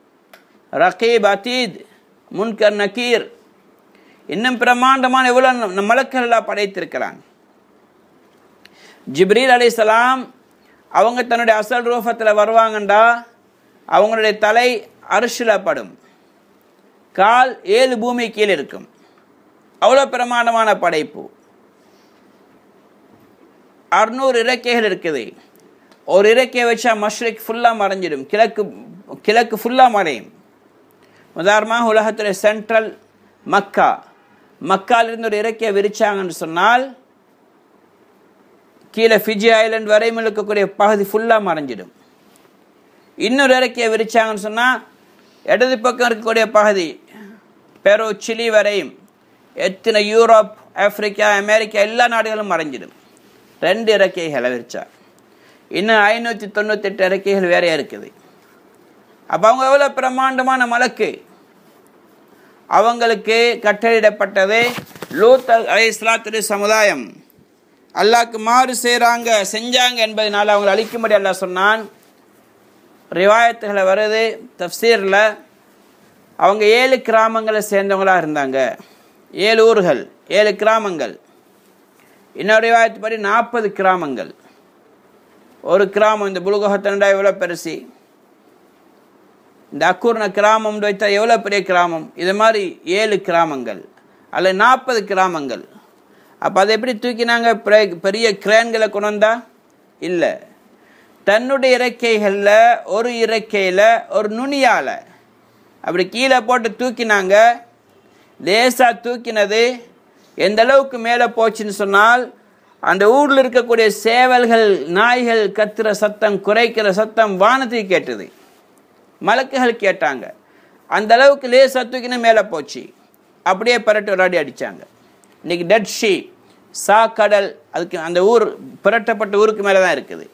ரகீப் அதீத் முன்கர் நக்கீர் இன்னும் பிரம்மாண்டமான எவ்வளோ ந- மலக்குகள் எல்லாம் படைத்திருக்கிறாங்க ஜிப்ரீல் அலைஹிஸ்ஸலாம் அவங்க தன்னுடைய அசல் ரூபத்தில் வருவாங்கண்டா அவங்களுடைய தலை அரிசில் படும் கால் ஏழு பூமி கீழே இருக்கும் அவ்வளோ பிரமாண்டமான படைப்பு அறுநூறு இறக்கைகள் இருக்குது ஒரு இறக்கையை வச்சா மஷ்ரிக் ஃபுல்லாக மறைஞ்சிடும் கிழக்கு கிழக்கு ஃபுல்லாக மறையும் உதாரணமாக உலகத்தில் சென்ட்ரல் மக்கா மக்காலிருந்து ஒரு இறக்கையை விரிச்சாங்கன்னு சொன்னால் கீழே ஃபிஜி ஐலண்ட் வரையும் இருக்கக்கூடிய பகுதி ஃபுல்லாக மறைஞ்சிடும் இன்னொரு இறக்கையை விரிச்சாங்கன்னு சொன்னால் இடது பக்கம் இருக்கக்கூடிய பகுதி பெரு சிலி வரையும் எத்தனை யூரோப் ஆப்பிரிக்கா அமெரிக்கா எல்லா நாடுகளும் மறைஞ்சிடும் ரெண்டு இறக்கைகளை விரிச்சா இன்னும் ஐநூற்றி தொண்ணூத்தெட்டு இறக்கைகள் வேறையா இருக்குது அப்போ அவங்க எவ்வளோ பிரம்மாண்டமான மலக்கு அவங்களுக்கு கட்டளையிடப்பட்டது லூத் அலை இஸ்லாத்துடைய சமுதாயம் அல்லாஹ்க்கு மாறு செய்கிறாங்க செஞ்சாங்க என்பதனால் அவங்களை அழிக்கும்படி அல்லாஹ் சொன்னான் ரிவாயத்துகளை வருது தஃப்சீரில் அவங்க ஏழு கிராமங்களை சேர்ந்தவங்களாக இருந்தாங்க ஏழு ஊர்கள் ஏழு கிராமங்கள் இன்னொரு ரிவாயத்து படி நாற்பது கிராமங்கள் ஒரு கிராமம் இந்த புலுகோகத்தண்டா எவ்வளோ பெருசு இந்த அக்கூர்ண கிராமம் வைத்தா எவ்வளோ பெரிய கிராமம் இது மாதிரி ஏழு கிராமங்கள் அல்ல நாற்பது கிராமங்கள் அப்போ அதை எப்படி தூக்கினாங்க பெரிய- பெரிய கிரேன்களை கொண்டு வந்தா இல்லை தன்னுடைய இறக்கைகளில் ஒரு இறக்கையில் ஒரு நுனியால் அப்படி கீழே போட்டு தூக்கினாங்க லேசாக தூக்கினது எந்த அளவுக்கு மேலே போச்சுன்னு சொன்னால் அந்த ஊரில் இருக்கக்கூடிய சேவல்கள் நாய்கள் கத்துற சத்தம் குறைக்கிற சத்தம் வானத்துக்கு கேட்டது மலக்குகள் கேட்டாங்க அந்த அளவுக்கு லேசாக தூக்கின மேலே போச்சு அப்படியே பரட்டு ஒரு அடி அடித்தாங்க இன்னைக்கு டெட் ஷீ சா கடல் அதுக்கு அந்த ஊர் புரட்டப்பட்ட ஊருக்கு மேலே தான் இருக்குது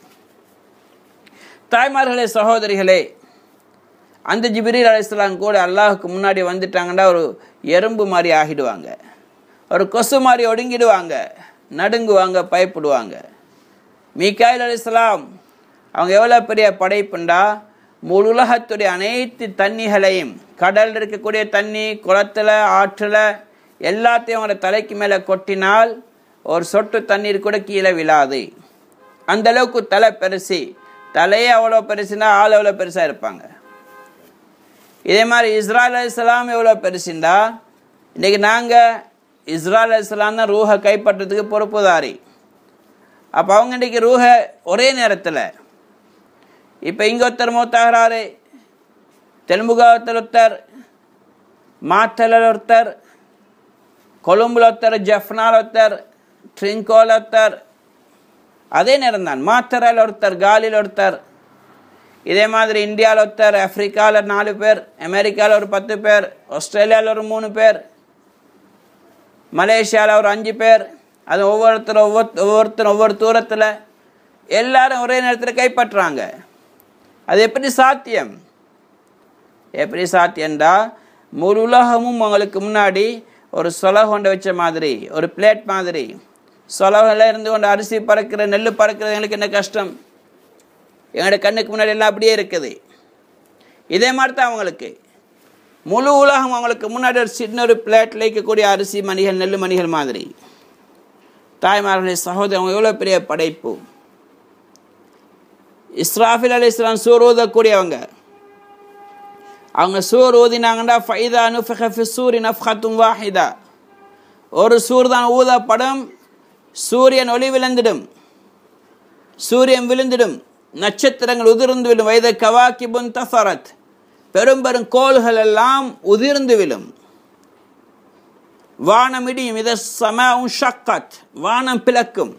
தாய்மார்களே சகோதரிகளே அந்த ஜிபிரீல் அலைஹிஸ்ஸலாம் கூட அல்லாஹுக்கு முன்னாடி வந்துட்டாங்கன்னா ஒரு எறும்பு மாதிரி ஆகிடுவாங்க ஒரு கொசு மாதிரி ஒடுங்கிடுவாங்க நடுங்குவாங்க பயப்படுவாங்க மீகாயில் அலைஹிஸ்ஸலாம் அவங்க எவ்வளோ பெரிய படைப்புண்டா முழு உலகத்துடைய அனைத்து தண்ணிகளையும் கடலில் இருக்கக்கூடிய தண்ணி குளத்தில் ஆற்றில் எல்லாத்தையும் அவங்களோட தலைக்கு மேலே கொட்டினால் ஒரு சொட்டு தண்ணீர் கூட கீழே விழாது அந்த அளவுக்கு தலை பெருசு தலையே அவ்வளோ பெருசுனா ஆள் எவ்வளோ பெருசாக இருப்பாங்க இதே மாதிரி இஸ்ராயல் அலிஸ்லாம் எவ்வளோ பெருசுண்டா இன்றைக்கி நாங்கள் இஸ்ராயல் அலிஸ்லாம் தான் ரூஹை கைப்பற்றதுக்கு பொறுப்புதாரி அப்போ அவங்க இன்றைக்கி ரூஹை ஒரே நேரத்தில் இப்போ இங்கே ஒருத்தர் மூத்தாகிறாரு தெலுங்குகாவத்தில் ஒருத்தர் மாத்தலில் ஒருத்தர் கொழும்புல ஒருத்தர் ஜஃப்னால் ஒருத்தர் ட்ரிங்கோல ஒருத்தர் அதே நேரம் தான் மாத்தரையில் ஒருத்தர் காலில் ஒருத்தர் இதே மாதிரி இந்தியாவில் ஒருத்தர் ஆப்பிரிக்காவில் நாலு பேர் அமெரிக்காவில் ஒரு பத்து பேர் ஆஸ்திரேலியாவில் ஒரு மூணு பேர் மலேசியாவில் ஒரு அஞ்சு பேர் அது ஒவ்வொருத்தரும் ஒவ்வொரு ஒவ்வொருத்தரும் ஒவ்வொரு தூரத்தில் எல்லாரும் ஒரே நேரத்தில் கைப்பற்றுறாங்க அது எப்படி சாத்தியம் எப்படி சாத்தியம்டா முழு உலகமும் உங்களுக்கு முன்னாடி ஒரு சொலை கொண்டு வச்ச மாதிரி ஒரு பிளேட் மாதிரி சொலவில் இருந்து கொண்டு அரிசி பறக்கிற நெல் பறக்கிறது எங்களுக்கு என்ன கஷ்டம் எங்களோட கண்ணுக்கு முன்னாடி எல்லாம் அப்படியே இருக்குது இதே மாதிரி தான் அவங்களுக்கு முழு உலகம் அவங்களுக்கு முன்னாடி ஒரு சின்ன ஒரு பிளேட்டில் இருக்கக்கூடிய அரிசி மணிகள் நெல் மணிகள் மாதிரி தாய்மார்களே சகோதரி அவங்க எவ்வளோ பெரிய படைப்பு இஸ்ராஃபில் அலி இஸ்லாம் சூர் ஊதக்கூடியவங்க அவங்க சூர் ஊதினாங்கன்னா ஃபைதா நுஃபி சூரி நஃப்ஹத்தும் வாஹிதா ஒரு சூர் தான் ஊதப்படும் சூரியன் ஒளி விழுந்திடும் சூரியன் விழுந்திடும் நட்சத்திரங்கள் உதிர்ந்து விழும் வயத கவாக்கிபுன் தஃபரத் பெரும் பெரும் கோள்கள் எல்லாம் உதிர்ந்து விழும் வானம் இடியும் இத சமவும் ஷக்கத் வானம் பிளக்கும்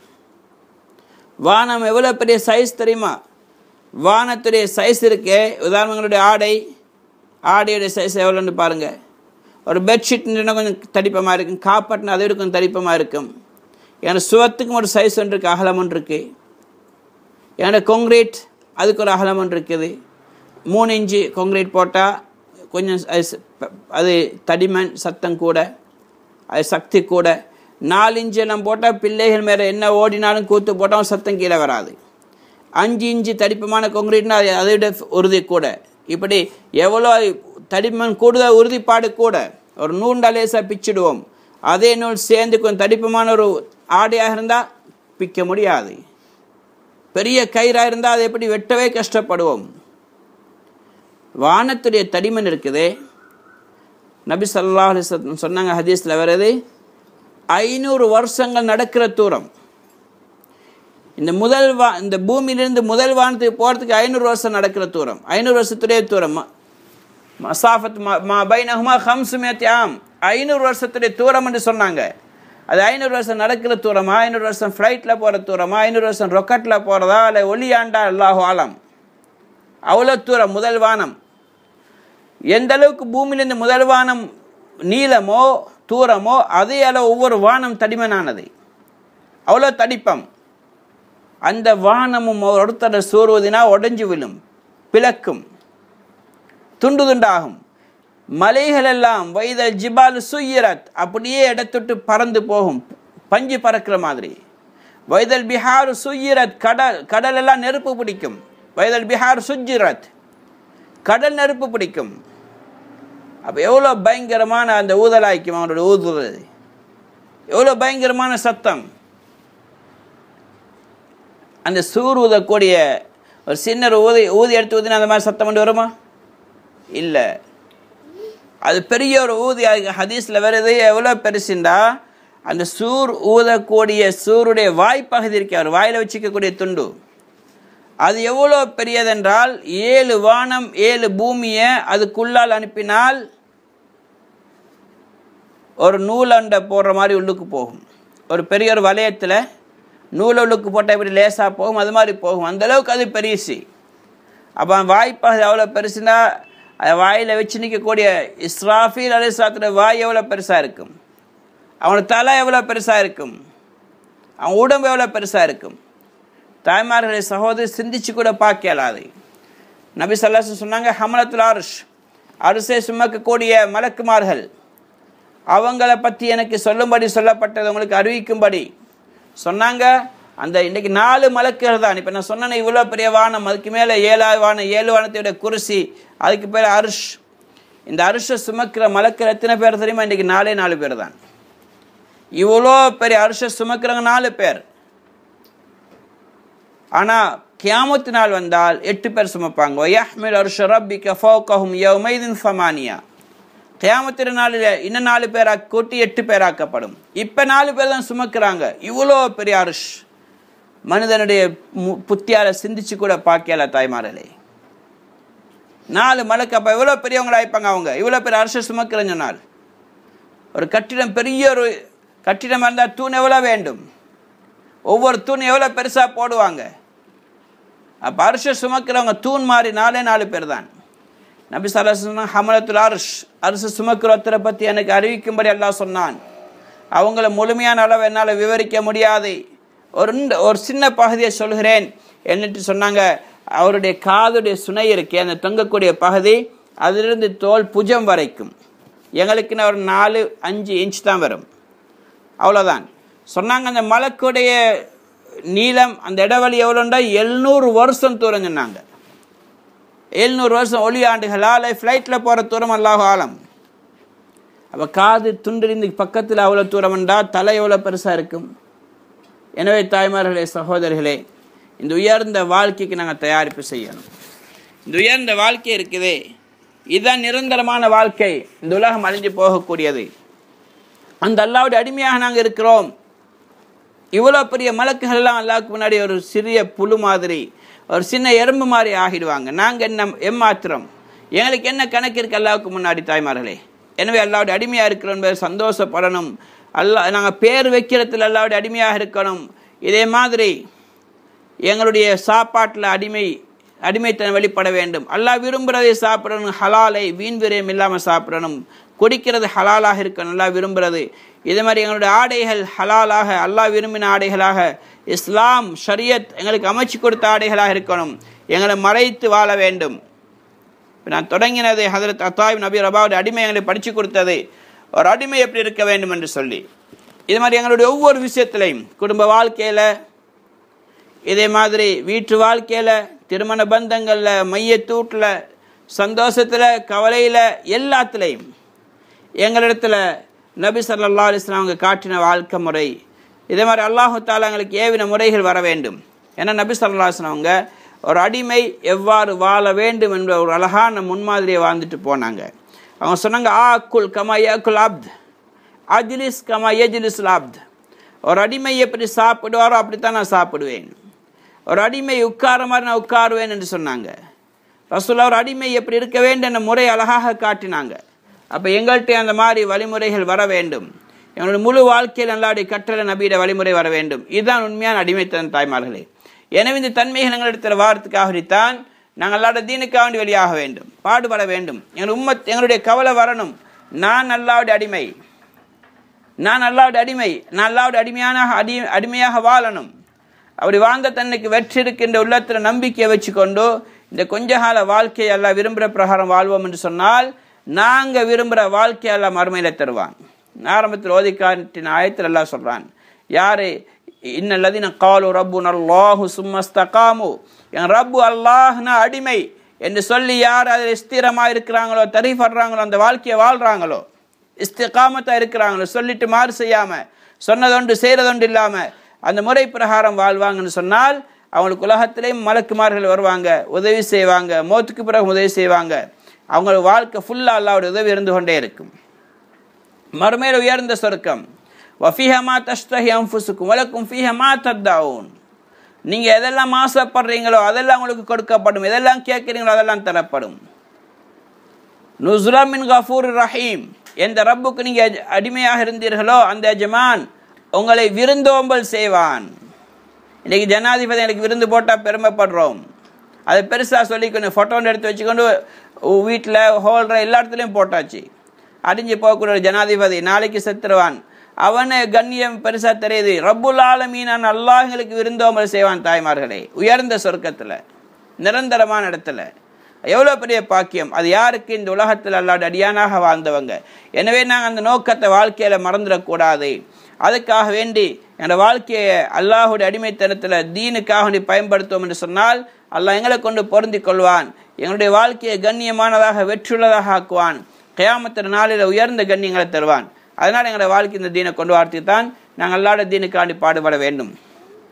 வானம் எவ்வளோ பெரிய சைஸ் தெரியுமா வானத்துடைய சைஸ் இருக்கே உதாரணங்களுடைய ஆடை ஆடையுடைய சைஸ் எவ்வளோன்னு பாருங்கள் ஒரு பெட்ஷீட் கொஞ்சம் தடிப்பமாக இருக்கும் காப்பாட்டினா அதை விட கொஞ்சம் தடிப்பமாக இருக்கும் ஏன்னா சுவத்துக்கும் ஒரு சைஸ் ஒன்று இருக்குது அகலம் ஒன்று இருக்குது ஏன்னா கொங்க்ரீட் அதுக்கு ஒரு அகலம் ஒன்று இருக்குது மூணு இன்ச்சு கொங்க்ரீட் போட்டால் கொஞ்சம் அது தடிமன் சத்தம் கூட அது சக்தி கூட நாலு இன்ச்சு எல்லாம் போட்டால் பிள்ளைகள் மேலே என்ன ஓடினாலும் கூத்து போட்டாலும் சத்தம் கீழே வராது அஞ்சு இன்ச்சு தடிப்பமான கொங்க்ரீட்னா அது அதை விட உறுதி கூட இப்படி எவ்வளோ தடிமன் கூடுதல் உறுதிப்பாடு கூட ஒரு நூண்டா லேசாக பிச்சிடுவோம் அதே நூல் சேர்ந்து கொஞ்சம் தடிப்பமான ஒரு ஆடையாக இருந்தால் பிக்க முடியாது பெரிய கயிறாக இருந்தால் அதை எப்படி வெட்டவே கஷ்டப்படுவோம் வானத்துடைய தடிமன் இருக்குதே நபி சல்லா அலிஸ்லம் சொன்னாங்க ஹதீஸில் வருது ஐநூறு வருஷங்கள் நடக்கிற தூரம் இந்த முதல் வா இந்த பூமியிலிருந்து முதல் வானத்துக்கு போகிறதுக்கு ஐநூறு வருஷம் நடக்கிற தூரம் ஐநூறு வருஷத்துடைய தூரம் மசாஃபத் மா பைனஹுமா ஹம்சுமேத்தி ஆம் ஐநூறு வருஷத்துடைய தூரம் என்று சொன்னாங்க அது ஐநூறு வருஷம் நடக்கிற தூரமா ஐநூறு வருஷம் ஃப்ளைட்டில் போகிற தூரமா ஐநூறு வருஷம் ரொக்கெட்டில் போகிறதா இல்லை ஒளியாண்டா அல்லாஹு ஆலம் அவ்வளோ தூரம் முதல் வானம் எந்த அளவுக்கு பூமியிலேருந்து முதல் வானம் நீளமோ தூரமோ அதே அளவு ஒவ்வொரு வானம் தடிமனானது அவ்வளோ தடிப்பம் அந்த வானமும் ஒருத்தரை சூறுவதினா உடஞ்சி விழும் பிளக்கும் துண்டு துண்டாகும் மலைகள் எல்லாம் வைதல் ஜிபால் சுயிரத் அப்படியே இடத்தொட்டு பறந்து போகும் பஞ்சு பறக்கிற மாதிரி வைதல் பிஹார் சுயிரத் கடல் கடல் எல்லாம் நெருப்பு பிடிக்கும் வைதல் பிஹார் சுஜிரத் கடல் நெருப்பு பிடிக்கும் அப்போ எவ்வளோ பயங்கரமான அந்த ஊதலாய்க்கும் அவனோட ஊதுறது எவ்வளோ பயங்கரமான சத்தம் அந்த சூர் ஊதக்கூடிய ஒரு சின்ன ஊதி ஊதி எடுத்து ஊதினா அந்த மாதிரி சத்தம் கொண்டு வருமா இல்லை அது பெரிய ஒரு ஊதி ஹதீஸில் வருது எவ்வளோ பெருசுண்டா அந்த சூர் ஊதக்கூடிய சூருடைய வாய்ப்பகுதி இருக்கு அவர் வாயில் வச்சுக்கக்கூடிய துண்டு அது எவ்வளோ பெரியதென்றால் ஏழு வானம் ஏழு பூமியை அதுக்குள்ளால் அனுப்பினால் ஒரு நூலண்டை போடுற மாதிரி உள்ளுக்கு போகும் ஒரு பெரிய ஒரு வளையத்தில் நூல் உள்ளுக்கு போட்டால் இப்படி லேசாக போகும் அது மாதிரி போகும் அந்தளவுக்கு அது பெருசு அப்போ வாய்ப்பகுதி எவ்வளோ பெருசுனா அதை வாயில் வச்சு நிற்கக்கூடிய இஸ்ராஃபீல் அலிஸ்லாத்துடைய வாய் எவ்வளோ பெருசாக இருக்கும் அவனோட தலை எவ்வளோ பெருசாக இருக்கும் அவன் உடம்பு எவ்வளோ பெருசாக இருக்கும் தாய்மார்களை சகோதரி சிந்திச்சு கூட பார்க்க இயலாது நபி சல்லாஸ் சொன்னாங்க ஹமலத்துல் அருஷ் அரிசை சுமக்கக்கூடிய மலக்குமார்கள் அவங்கள பற்றி எனக்கு சொல்லும்படி சொல்லப்பட்டது உங்களுக்கு அறிவிக்கும்படி சொன்னாங்க அந்த இன்றைக்கி நாலு மலக்குகள் தான் இப்போ நான் சொன்னேன் இவ்வளோ பெரிய வானம் அதுக்கு மேலே ஏழாவது வானம் ஏழு வானத்தையோட குருசி அதுக்கு பேர் அருஷ் இந்த அருஷை சுமக்கிற மலக்கிற எத்தனை பேர் தெரியுமா இன்றைக்கி நாலே நாலு பேர் தான் இவ்வளோ பெரிய அருஷை சுமக்கிறவங்க நாலு பேர் ஆனால் கியாமத்து நாள் வந்தால் எட்டு பேர் சுமப்பாங்க ஒயஹ்மில் அருஷ ரப்பிக்க ஃபோக்கஹும் யௌமைதின் ஃபமானியா கியாமத்திர நாளில் இன்னும் நாலு பேரா கூட்டி எட்டு பேராக்கப்படும் இப்போ நாலு பேர் தான் சுமக்கிறாங்க இவ்வளோ பெரிய அருஷ் மனிதனுடைய மு- புத்தியால சிந்திச்சு கூட பார்க்கல தாய்மார்களே நாலு மலைக்கு அப்போ எவ்வளோ பெரியவங்களா இருப்பாங்க அவங்க இவ்வளோ பெரிய அரசு சுமக்கிறேன்னு சொன்னால் ஒரு கட்டிடம் பெரிய ஒரு கட்டிடம் இருந்தால் தூண் எவ்வளோ வேண்டும் ஒவ்வொரு தூண் எவ்வளோ பெருசாக போடுவாங்க அப்போ அரிச சுமக்கிறவங்க தூண் மாதிரி நாலே நாலு பேர் தான் நபி சலாசன் ஹமலத்துல் அரிஷ் அரிசு சுமக்கிறவத்தரை பற்றி எனக்கு அறிவிக்கும்படி அல்லாஹ் சொன்னான் அவங்கள முழுமையான அளவு என்னால் விவரிக்க முடியாது ஒரு இந்த- ஒரு சின்ன பகுதியை சொல்கிறேன் என்னட்டு சொன்னாங்க அவருடைய காதுடைய சுனை இருக்கே அந்த தொங்கக்கூடிய பகுதி அதிலிருந்து தோல் புஜம் வரைக்கும் எங்களுக்குன்னு ஒரு நாலு அஞ்சு இன்ச் தான் வரும் அவ்வளோதான் சொன்னாங்க அந்த மலைக்குடைய நீளம் அந்த இடைவெளி எவ்வளோண்டா எழுநூறு வருஷம் தூரம் சொன்னாங்க எழுநூறு வருஷம் ஒளி ஆண்டுகளால் ஃப்ளைட்டில் போகிற தூரம் அல்லாஹ் ஆலம் அப்போ காது துண்டிருந்து பக்கத்தில் அவ்வளோ தூரம் என்றால் தலை எவ்வளோ பெருசாக இருக்கும் எனவே தாய்மார்களே சகோதரர்களே இந்த உயர்ந்த வாழ்க்கைக்கு நாங்கள் தயாரிப்பு செய்யணும் இந்த உயர்ந்த வாழ்க்கை இருக்குதே இதுதான் நிரந்தரமான வாழ்க்கை இந்த உலகம் அழிஞ்சு போகக்கூடியது அந்த அல்லாவுடைய அடிமையாக நாங்கள் இருக்கிறோம் இவ்வளோ பெரிய மலக்குகள் எல்லாம் அல்லாவுக்கு முன்னாடி ஒரு சிறிய புழு மாதிரி ஒரு சின்ன எறும்பு மாதிரி ஆகிடுவாங்க நாங்கள் என்ன எம்மாத்திரம் எங்களுக்கு என்ன கணக்கு இருக்கு அல்லாவுக்கு முன்னாடி தாய்மார்களே எனவே அல்லாவுடைய அடிமையாக இருக்கிறோம் என்பதை சந்தோஷப்படணும் அல்லா நாங்கள் பேர் வைக்கிறதுல அல்லாவுடைய அடிமையாக இருக்கணும் இதே மாதிரி எங்களுடைய சாப்பாட்டில் அடிமை அடிமைத்தனம் வெளிப்பட வேண்டும் அல்லாஹ் விரும்புகிறதை சாப்பிடணும் ஹலாலை வீண் விரயம் இல்லாமல் சாப்பிடணும் குடிக்கிறது ஹலாலாக இருக்கணும் அல்லாஹ் விரும்புகிறது இதே மாதிரி எங்களுடைய ஆடைகள் ஹலாலாக அல்லாஹ் விரும்பின ஆடைகளாக இஸ்லாம் ஷரியத் எங்களுக்கு அமைச்சு கொடுத்த ஆடைகளாக இருக்கணும் எங்களை மறைத்து வாழ வேண்டும் இப்ப நான் தொடங்கினது ஹதரத் அத்தாய் நபி ரபாவுடைய அடிமை எங்களுக்கு படித்து கொடுத்தது ஒரு அடிமை எப்படி இருக்க வேண்டும் என்று சொல்லி இது மாதிரி எங்களுடைய ஒவ்வொரு விஷயத்திலையும் குடும்ப வாழ்க்கையில் இதே மாதிரி வீட்டு வாழ்க்கையில் திருமண பந்தங்களில் மையத்தூட்டில் சந்தோஷத்தில் கவலையில் எல்லாத்துலேயும் எங்களிடத்துல நபி ஸல்லல்லாஹு அலைஹி வஸல்லம் அவங்க காட்டின வாழ்க்கை முறை இதே மாதிரி அல்லாஹு தாலா எங்களுக்கு ஏவின முறைகள் வர வேண்டும் ஏன்னா நபி ஸல்லல்லாஹு அலைஹி வஸல்லம் அவங்க ஒரு அடிமை எவ்வாறு வாழ வேண்டும் என்ற ஒரு அழகான முன்மாதிரியை வாழ்ந்துட்டு போனாங்க அவங்க சொன்னாங்க ஆக்குல் கமா யாக்குல் அப்த் அஜ்லிஸ் கமா யஜ்லிஸ் அப்த் ஒரு அடிமை எப்படி சாப்பிடுவாரோ அப்படித்தான் நான் சாப்பிடுவேன் ஒரு அடிமை உட்கார மாதிரி நான் உட்காருவேன் என்று சொன்னாங்க ரசூல்லா ஒரு அடிமை எப்படி இருக்க வேண்டும் என்ற முறை அழகாக காட்டினாங்க அப்போ எங்கள்கிட்ட அந்த மாதிரி வழிமுறைகள் வர வேண்டும் எங்களுடைய முழு வாழ்க்கையில் நல்லாடி கட்டளை நபியிட வழிமுறை வர வேண்டும் இதுதான் உண்மையான அடிமைத்தன் தாய்மார்களே எனவே இந்த தன்மைகள் எங்களிடத்தில் வாரத்துக்காகத்தான் நாங்கள் அல்லாட தீனுக்காக வேண்டி வெளியாக வேண்டும் பாடுபட வேண்டும் எங்கள் உம்மத் எங்களுடைய கவலை வரணும் நான் அல்லாவுடைய அடிமை நான் அல்லாவுடைய அடிமை நான் அல்லாவுடைய அடிமையான அடி அடிமையாக வாழணும் அப்படி வாழ்ந்த தன்னைக்கு வெற்றி இருக்கின்ற உள்ளத்தில் நம்பிக்கையை வச்சுக்கொண்டு இந்த கொஞ்ச கால வாழ்க்கையை எல்லாம் விரும்புகிற பிரகாரம் வாழ்வோம் என்று சொன்னால் நாங்கள் விரும்புகிற வாழ்க்கையை எல்லாம் மறுமையில் தருவான் ஆரம்பத்தில் ஓதிக்காட்டின் ஆயத்தில் எல்லாம் சொல்கிறான் யாரு இன்னல்லதின காலு ரப்பு அல்லாஹு சும்மஸ்தகாமு என் ரப்பு அல்லாஹ்னா அடிமை என்று சொல்லி யார் அதில் ஸ்திரமாக இருக்கிறாங்களோ தரிஃபடுறாங்களோ அந்த வாழ்க்கையை வாழ்கிறாங்களோ இஸ்திகாமத்தாக இருக்கிறாங்களோ சொல்லிட்டு மாறு செய்யாமல் சொன்னதொன்று செய்கிறதொன்று இல்லாமல் அந்த முறை பிரகாரம் வாழ்வாங்கன்னு சொன்னால் அவங்களுக்கு உலகத்திலேயும் மலக்குமார்கள் வருவாங்க உதவி செய்வாங்க மோத்துக்கு பிறகு உதவி செய்வாங்க அவங்க வாழ்க்கை ஃபுல்லாக அல்லாவுடைய உதவி இருந்து கொண்டே இருக்கும் மறுமையில் உயர்ந்த சொர்க்கம் வஃபிஹமா தஷ்தஹி அம்புசுக்கும் வலக்கும் ஃபிஹமா தத்தாவும் நீங்கள் எதெல்லாம் ஆசைப்படுறீங்களோ அதெல்லாம் உங்களுக்கு கொடுக்கப்படும் எதெல்லாம் கேட்குறீங்களோ அதெல்லாம் தரப்படும் நுஸ்ரமின் கஃபூர் ரஹீம் எந்த ரப்புக்கு நீங்கள் அடிமையாக இருந்தீர்களோ அந்த எஜமான் உங்களை விருந்தோம்பல் செய்வான் இன்றைக்கி ஜனாதிபதி எனக்கு விருந்து போட்டால் பெருமைப்படுறோம் அதை பெருசாக சொல்லிக்கணும் ஃபோட்டோன்னு எடுத்து வச்சுக்கொண்டு வீட்டில் ஹோல்ற எல்லா இடத்துலையும் போட்டாச்சு அடிஞ்சு போகக்கூடிய ஒரு ஜனாதிபதி நாளைக்கு செத்துருவான் அவனை கண்ணியம் பெருசாக தெரியுது ரப்புல் ஆலமீனான் அல்லாஹ் எங்களுக்கு விருந்தோம்பல் செய்வான் தாய்மார்களே உயர்ந்த சொர்க்கத்தில் நிரந்தரமான இடத்துல எவ்வளோ பெரிய பாக்கியம் அது யாருக்கு இந்த உலகத்தில் அல்லாட அடியானாக வாழ்ந்தவங்க எனவே நாங்கள் அந்த நோக்கத்தை வாழ்க்கையில் மறந்துடக்கூடாது அதுக்காக வேண்டி என்னோட வாழ்க்கையை அல்லாஹுடைய அடிமைத்தனத்தில் தீனுக்காக வேண்டி பயன்படுத்துவோம் என்று சொன்னால் அல்லாஹ் எங்களை கொண்டு பொருந்தி கொள்வான் எங்களுடைய வாழ்க்கையை கண்ணியமானதாக வெற்றியுள்ளதாக ஆக்குவான் கயாமத்தின் நாளில் உயர்ந்த கண்ணியங்களை தருவான் அதனால் எங்களோட வாழ்க்கை இந்த தீனை கொண்டு வார்த்துக்கு தான் நாங்கள் அல்லாட தீனுக்காண்டி பாடுபட வேண்டும்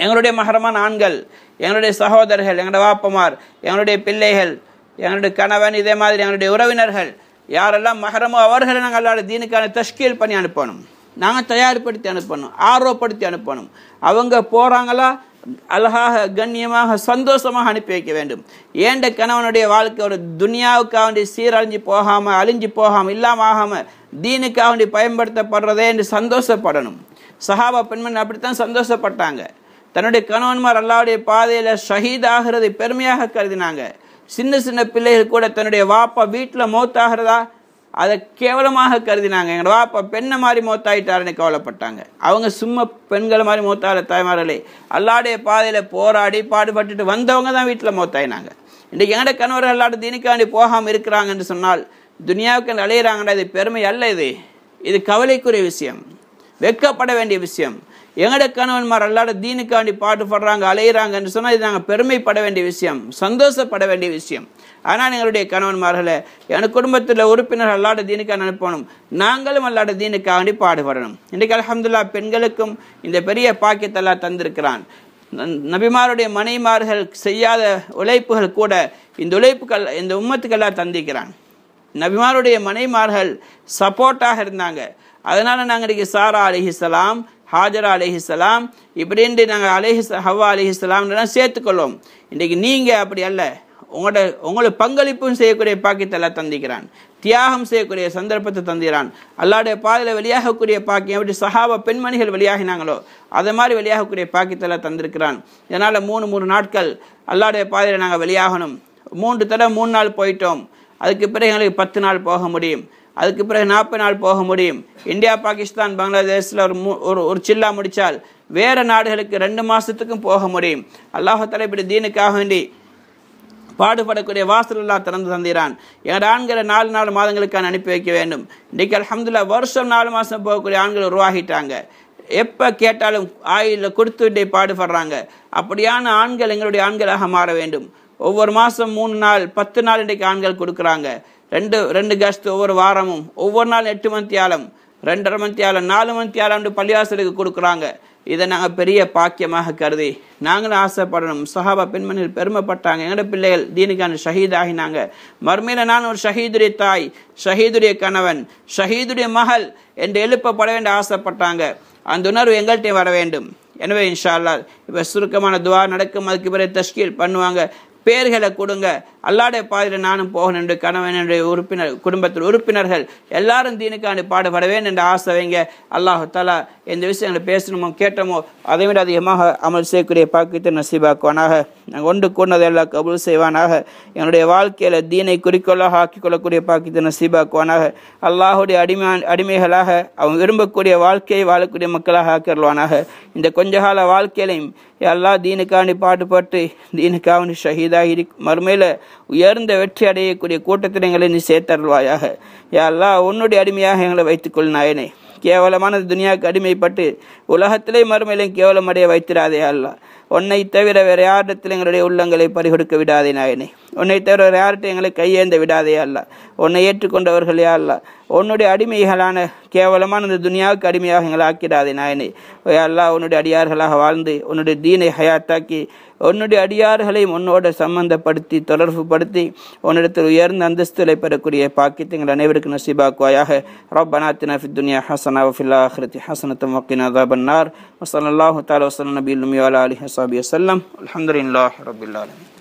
எங்களுடைய மகரமான ஆண்கள் எங்களுடைய சகோதரர்கள் எங்களுடைய வாப்பமார் எங்களுடைய பிள்ளைகள் எங்களுடைய கணவன் இதே மாதிரி எங்களுடைய உறவினர்கள் யாரெல்லாம் மகரமோ அவர்களை நாங்கள் அல்லாட தீனுக்கான தஷ்கீல் பண்ணி அனுப்பணும் நாங்கள் தயார்படுத்தி அனுப்பணும் ஆர்வப்படுத்தி அனுப்பணும் அவங்க போகிறாங்களா அழகாக கண்ணியமாக சந்தோஷமாக அனுப்பி வைக்க வேண்டும் ஏண்ட கணவனுடைய வாழ்க்கை ஒரு துனியாவுக்காக வேண்டி சீரழிஞ்சு போகாமல் அழிஞ்சு போகாமல் இல்லாமல் ஆகாமல் தீனுக்காக வேண்டி பயன்படுத்தப்படுறதே என்று சந்தோஷப்படணும் சஹாபா பெண்மணி அப்படித்தான் சந்தோஷப்பட்டாங்க தன்னுடைய கணவன்மார் அல்லாவுடைய பாதையில் ஷஹீத் ஆகிறதை பெருமையாக கருதினாங்க சின்ன சின்ன பிள்ளைகள் கூட தன்னுடைய வாப்பா வீட்டில் மௌத்தாகிறதா அதை கேவலமாக கருதினாங்க எங்களோட வாப்பா பெண்ணை மாதிரி மௌத்தாயிட்டாருன்னு கவலைப்பட்டாங்க அவங்க சும்மா பெண்கள் மாதிரி மௌத்தாகிற தாய்மார்களே அல்லாடைய பாதையில் போராடி பாடுபட்டுட்டு வந்தவங்க தான் வீட்டில் மௌத்தாயினாங்க இன்றைக்கு எங்கட கணவர் அல்லாட தீனிக்காண்டி போகாமல் இருக்கிறாங்கன்னு சொன்னால் துனியாவுக்கு அலையிறாங்கடா இது பெருமை அல்ல இது இது கவலைக்குரிய விஷயம் வெக்கப்பட வேண்டிய விஷயம் எங்கட கணவன்மார் அல்லாட தீனுக்காண்டி பாடுபடுறாங்க அலையிறாங்கன்னு சொன்னால் இது நாங்கள் பெருமைப்பட வேண்டிய விஷயம் சந்தோஷப்பட வேண்டிய விஷயம் ஆனால் எங்களுடைய கணவன்மார்களை என் குடும்பத்தில் உறுப்பினர் அல்லாட தீனுக்காக அனுப்பணும் நாங்களும் அல்லாட தீனுக்காண்டி பாடுபடணும் இன்றைக்கு அலமதுல்லா பெண்களுக்கும் இந்த பெரிய பாக்கியத்தெல்லாம் தந்திருக்கிறான் நபிமாருடைய மனைமார்கள் செய்யாத உழைப்புகள் கூட இந்த உழைப்புகள் இந்த உம்மத்துக்கெல்லாம் தந்திக்கிறான் நபிமாருடைய மனைமார்கள் சப்போர்ட்டாக இருந்தாங்க அதனால நாங்கள் இன்றைக்கி சாரா அலிஹிசலாம் ஹாஜரா அலிஹிசலாம் இப்படின்ட்டு நாங்கள் அலிஹி ஹவா அலிஹிஸ்லாம்லாம் சேர்த்துக்கொள்வோம் இன்றைக்கி நீங்கள் அப்படி அல்ல உங்களோட உங்களை பங்களிப்பும் செய்யக்கூடிய பாக்கியத்தெல்லாம் தந்திக்கிறான் தியாகம் செய்யக்கூடிய சந்தர்ப்பத்தை தந்திரான் அல்லாடைய பாதையில் வெளியாகக்கூடிய பாக்கியம் எப்படி சஹாப பெண்மணிகள் வெளியாகினாங்களோ அதை மாதிரி வெளியாகக்கூடிய பாக்கியத்தெல்லாம் தந்திருக்கிறான் இதனால் மூணு மூணு நாட்கள் அல்லாடைய பாதையில் நாங்கள் வெளியாகணும் மூன்று தடவை மூணு நாள் போயிட்டோம் அதுக்கு பிறகு எங்களுக்கு பத்து நாள் போக முடியும் அதுக்கு பிறகு நாற்பது நாள் போக முடியும் இந்தியா பாகிஸ்தான் பங்களாதேஷில் ஒரு ஒரு ஒரு சில்லா முடித்தால் வேறு நாடுகளுக்கு ரெண்டு மாதத்துக்கும் போக முடியும் அல்லாஹால இப்படி தீனுக்காக வேண்டி பாடுபடக்கூடிய வாசலல்லா திறந்து தந்திரான் எங்கள் ஆண்களை நாலு நாலு மாதங்களுக்கான அனுப்பி வைக்க வேண்டும் இன்றைக்கு அலமதுல்லா வருஷம் நாலு மாதம் போகக்கூடிய ஆண்கள் உருவாகிட்டாங்க எப்போ கேட்டாலும் ஆயிலில் கொடுத்து பாடுபடுறாங்க அப்படியான ஆண்கள் எங்களுடைய ஆண்களாக மாற வேண்டும் ஒவ்வொரு மாதம் மூணு நாள் பத்து நாள் இன்றைக்கு ஆண்கள் கொடுக்குறாங்க ரெண்டு ரெண்டு கஸ்ட் ஒவ்வொரு வாரமும் ஒவ்வொரு நாள் எட்டு மந்தியாலம் ரெண்டரை மந்தியாலம் நாலு மந்தியாலம் பள்ளிவாசலுக்கு கொடுக்குறாங்க இதை நாங்கள் பெரிய பாக்கியமாக கருதி நாங்களும் ஆசைப்படணும் சஹாபா பெண்மணிகள் பெருமைப்பட்டாங்க எங்களோட பிள்ளைகள் தீனுக்கான ஷஹீத் ஆகினாங்க மறுமையில் நான் ஒரு ஷஹீதுடைய தாய் ஷஹீதுடைய கணவன் ஷஹீதுடைய மகள் என்று எழுப்பப்பட வேண்டிய ஆசைப்பட்டாங்க அந்த உணர்வு எங்கள்கிட்ட வர வேண்டும் எனவே இன்ஷா அல்லா இப்போ சுருக்கமான துவா நடக்கும் அதுக்கு பிறகு தஷ்கீல் பண்ணுவாங்க பேர்களை கொடுங்க அல்லாடைய பாதையில் நானும் போகணும் என்று கணவன் என்ற உறுப்பினர் குடும்பத்தில் உறுப்பினர்கள் எல்லாரும் தீனுக்காண்டி பாடுபட வேண்டும் என்ற ஆசை வைங்க அல்லாஹு தாலா எந்த விஷயங்களை பேசணுமோ கேட்டோமோ அதை விட அதிகமாக அமல் செய்யக்கூடிய பாக்கியத்தை நசீபாக்குவானாக நாங்கள் ஒன்று கூடதை எல்லாம் கபூல் செய்வானாக என்னுடைய வாழ்க்கையில் தீனை குறிக்கோளாக ஆக்கிக்கொள்ளக்கூடிய பாக்கியத்தை நசீபாக்குவானாக அல்லாஹுடைய அடிமை அடிமைகளாக அவன் விரும்பக்கூடிய வாழ்க்கையை வாழக்கூடிய மக்களாக ஆக்கிடுவானாக இந்த கொஞ்ச கால வாழ்க்கையிலையும் எல்லா தீனுக்காண்டி பாட்டுப்பட்டு தீனுக்காண்டி ஷஹீதாகி மறுமையில் உயர்ந்த வெற்றி அடையக்கூடிய கூட்டத்தில் எங்களை நீ சேர்த்தருள்வாயாக எல்லா உன்னுடைய அடிமையாக எங்களை வைத்துக்கொள் நாயனே கேவலமான துனியாவுக்கு அடிமைப்பட்டு உலகத்திலே மறுமையிலும் கேவலம் அடைய வைத்திராதே அல்லா உன்னை தவிர வேறு யாரிடத்தில் எங்களுடைய உள்ளங்களை பறிகொடுக்க விடாதே நாயனே உன்னை தவிர வேறு யார்கிட்ட எங்களை கையேந்த விடாதே அல்ல உன்னை ஏற்றுக்கொண்டவர்களே அல்ல உன்னுடைய அடிமைகளான கேவலமான இந்த துனியாவுக்கு அடிமையாக எங்களை ஆக்கிடாதே நாயனே அல்லா உன்னுடைய அடியார்களாக வாழ்ந்து உன்னுடைய தீனை ஹயாத்தாக்கி உன்னுடைய அடியார்களையும் உன்னோட சம்பந்தப்படுத்தி தொடர்பு படுத்தி உன்னிடத்தில் உயர்ந்த அந்தஸ்துகளை பெறக்கூடிய பாக்கியத்தை எங்கள் அனைவருக்கு நசீபாக்குவாயாக ரப்பனாத்தினா ஃபி துனியா ஹசனா வஃபில் ஆஹிரத்தி ஹசனத்தம் வக்கினா தாபன்னார் வசல்லாஹு தாலா வசலம் நபி அலி ஹசாபி வசல்லம் அலமதுல்லாஹ் ரபில் ஆலமின்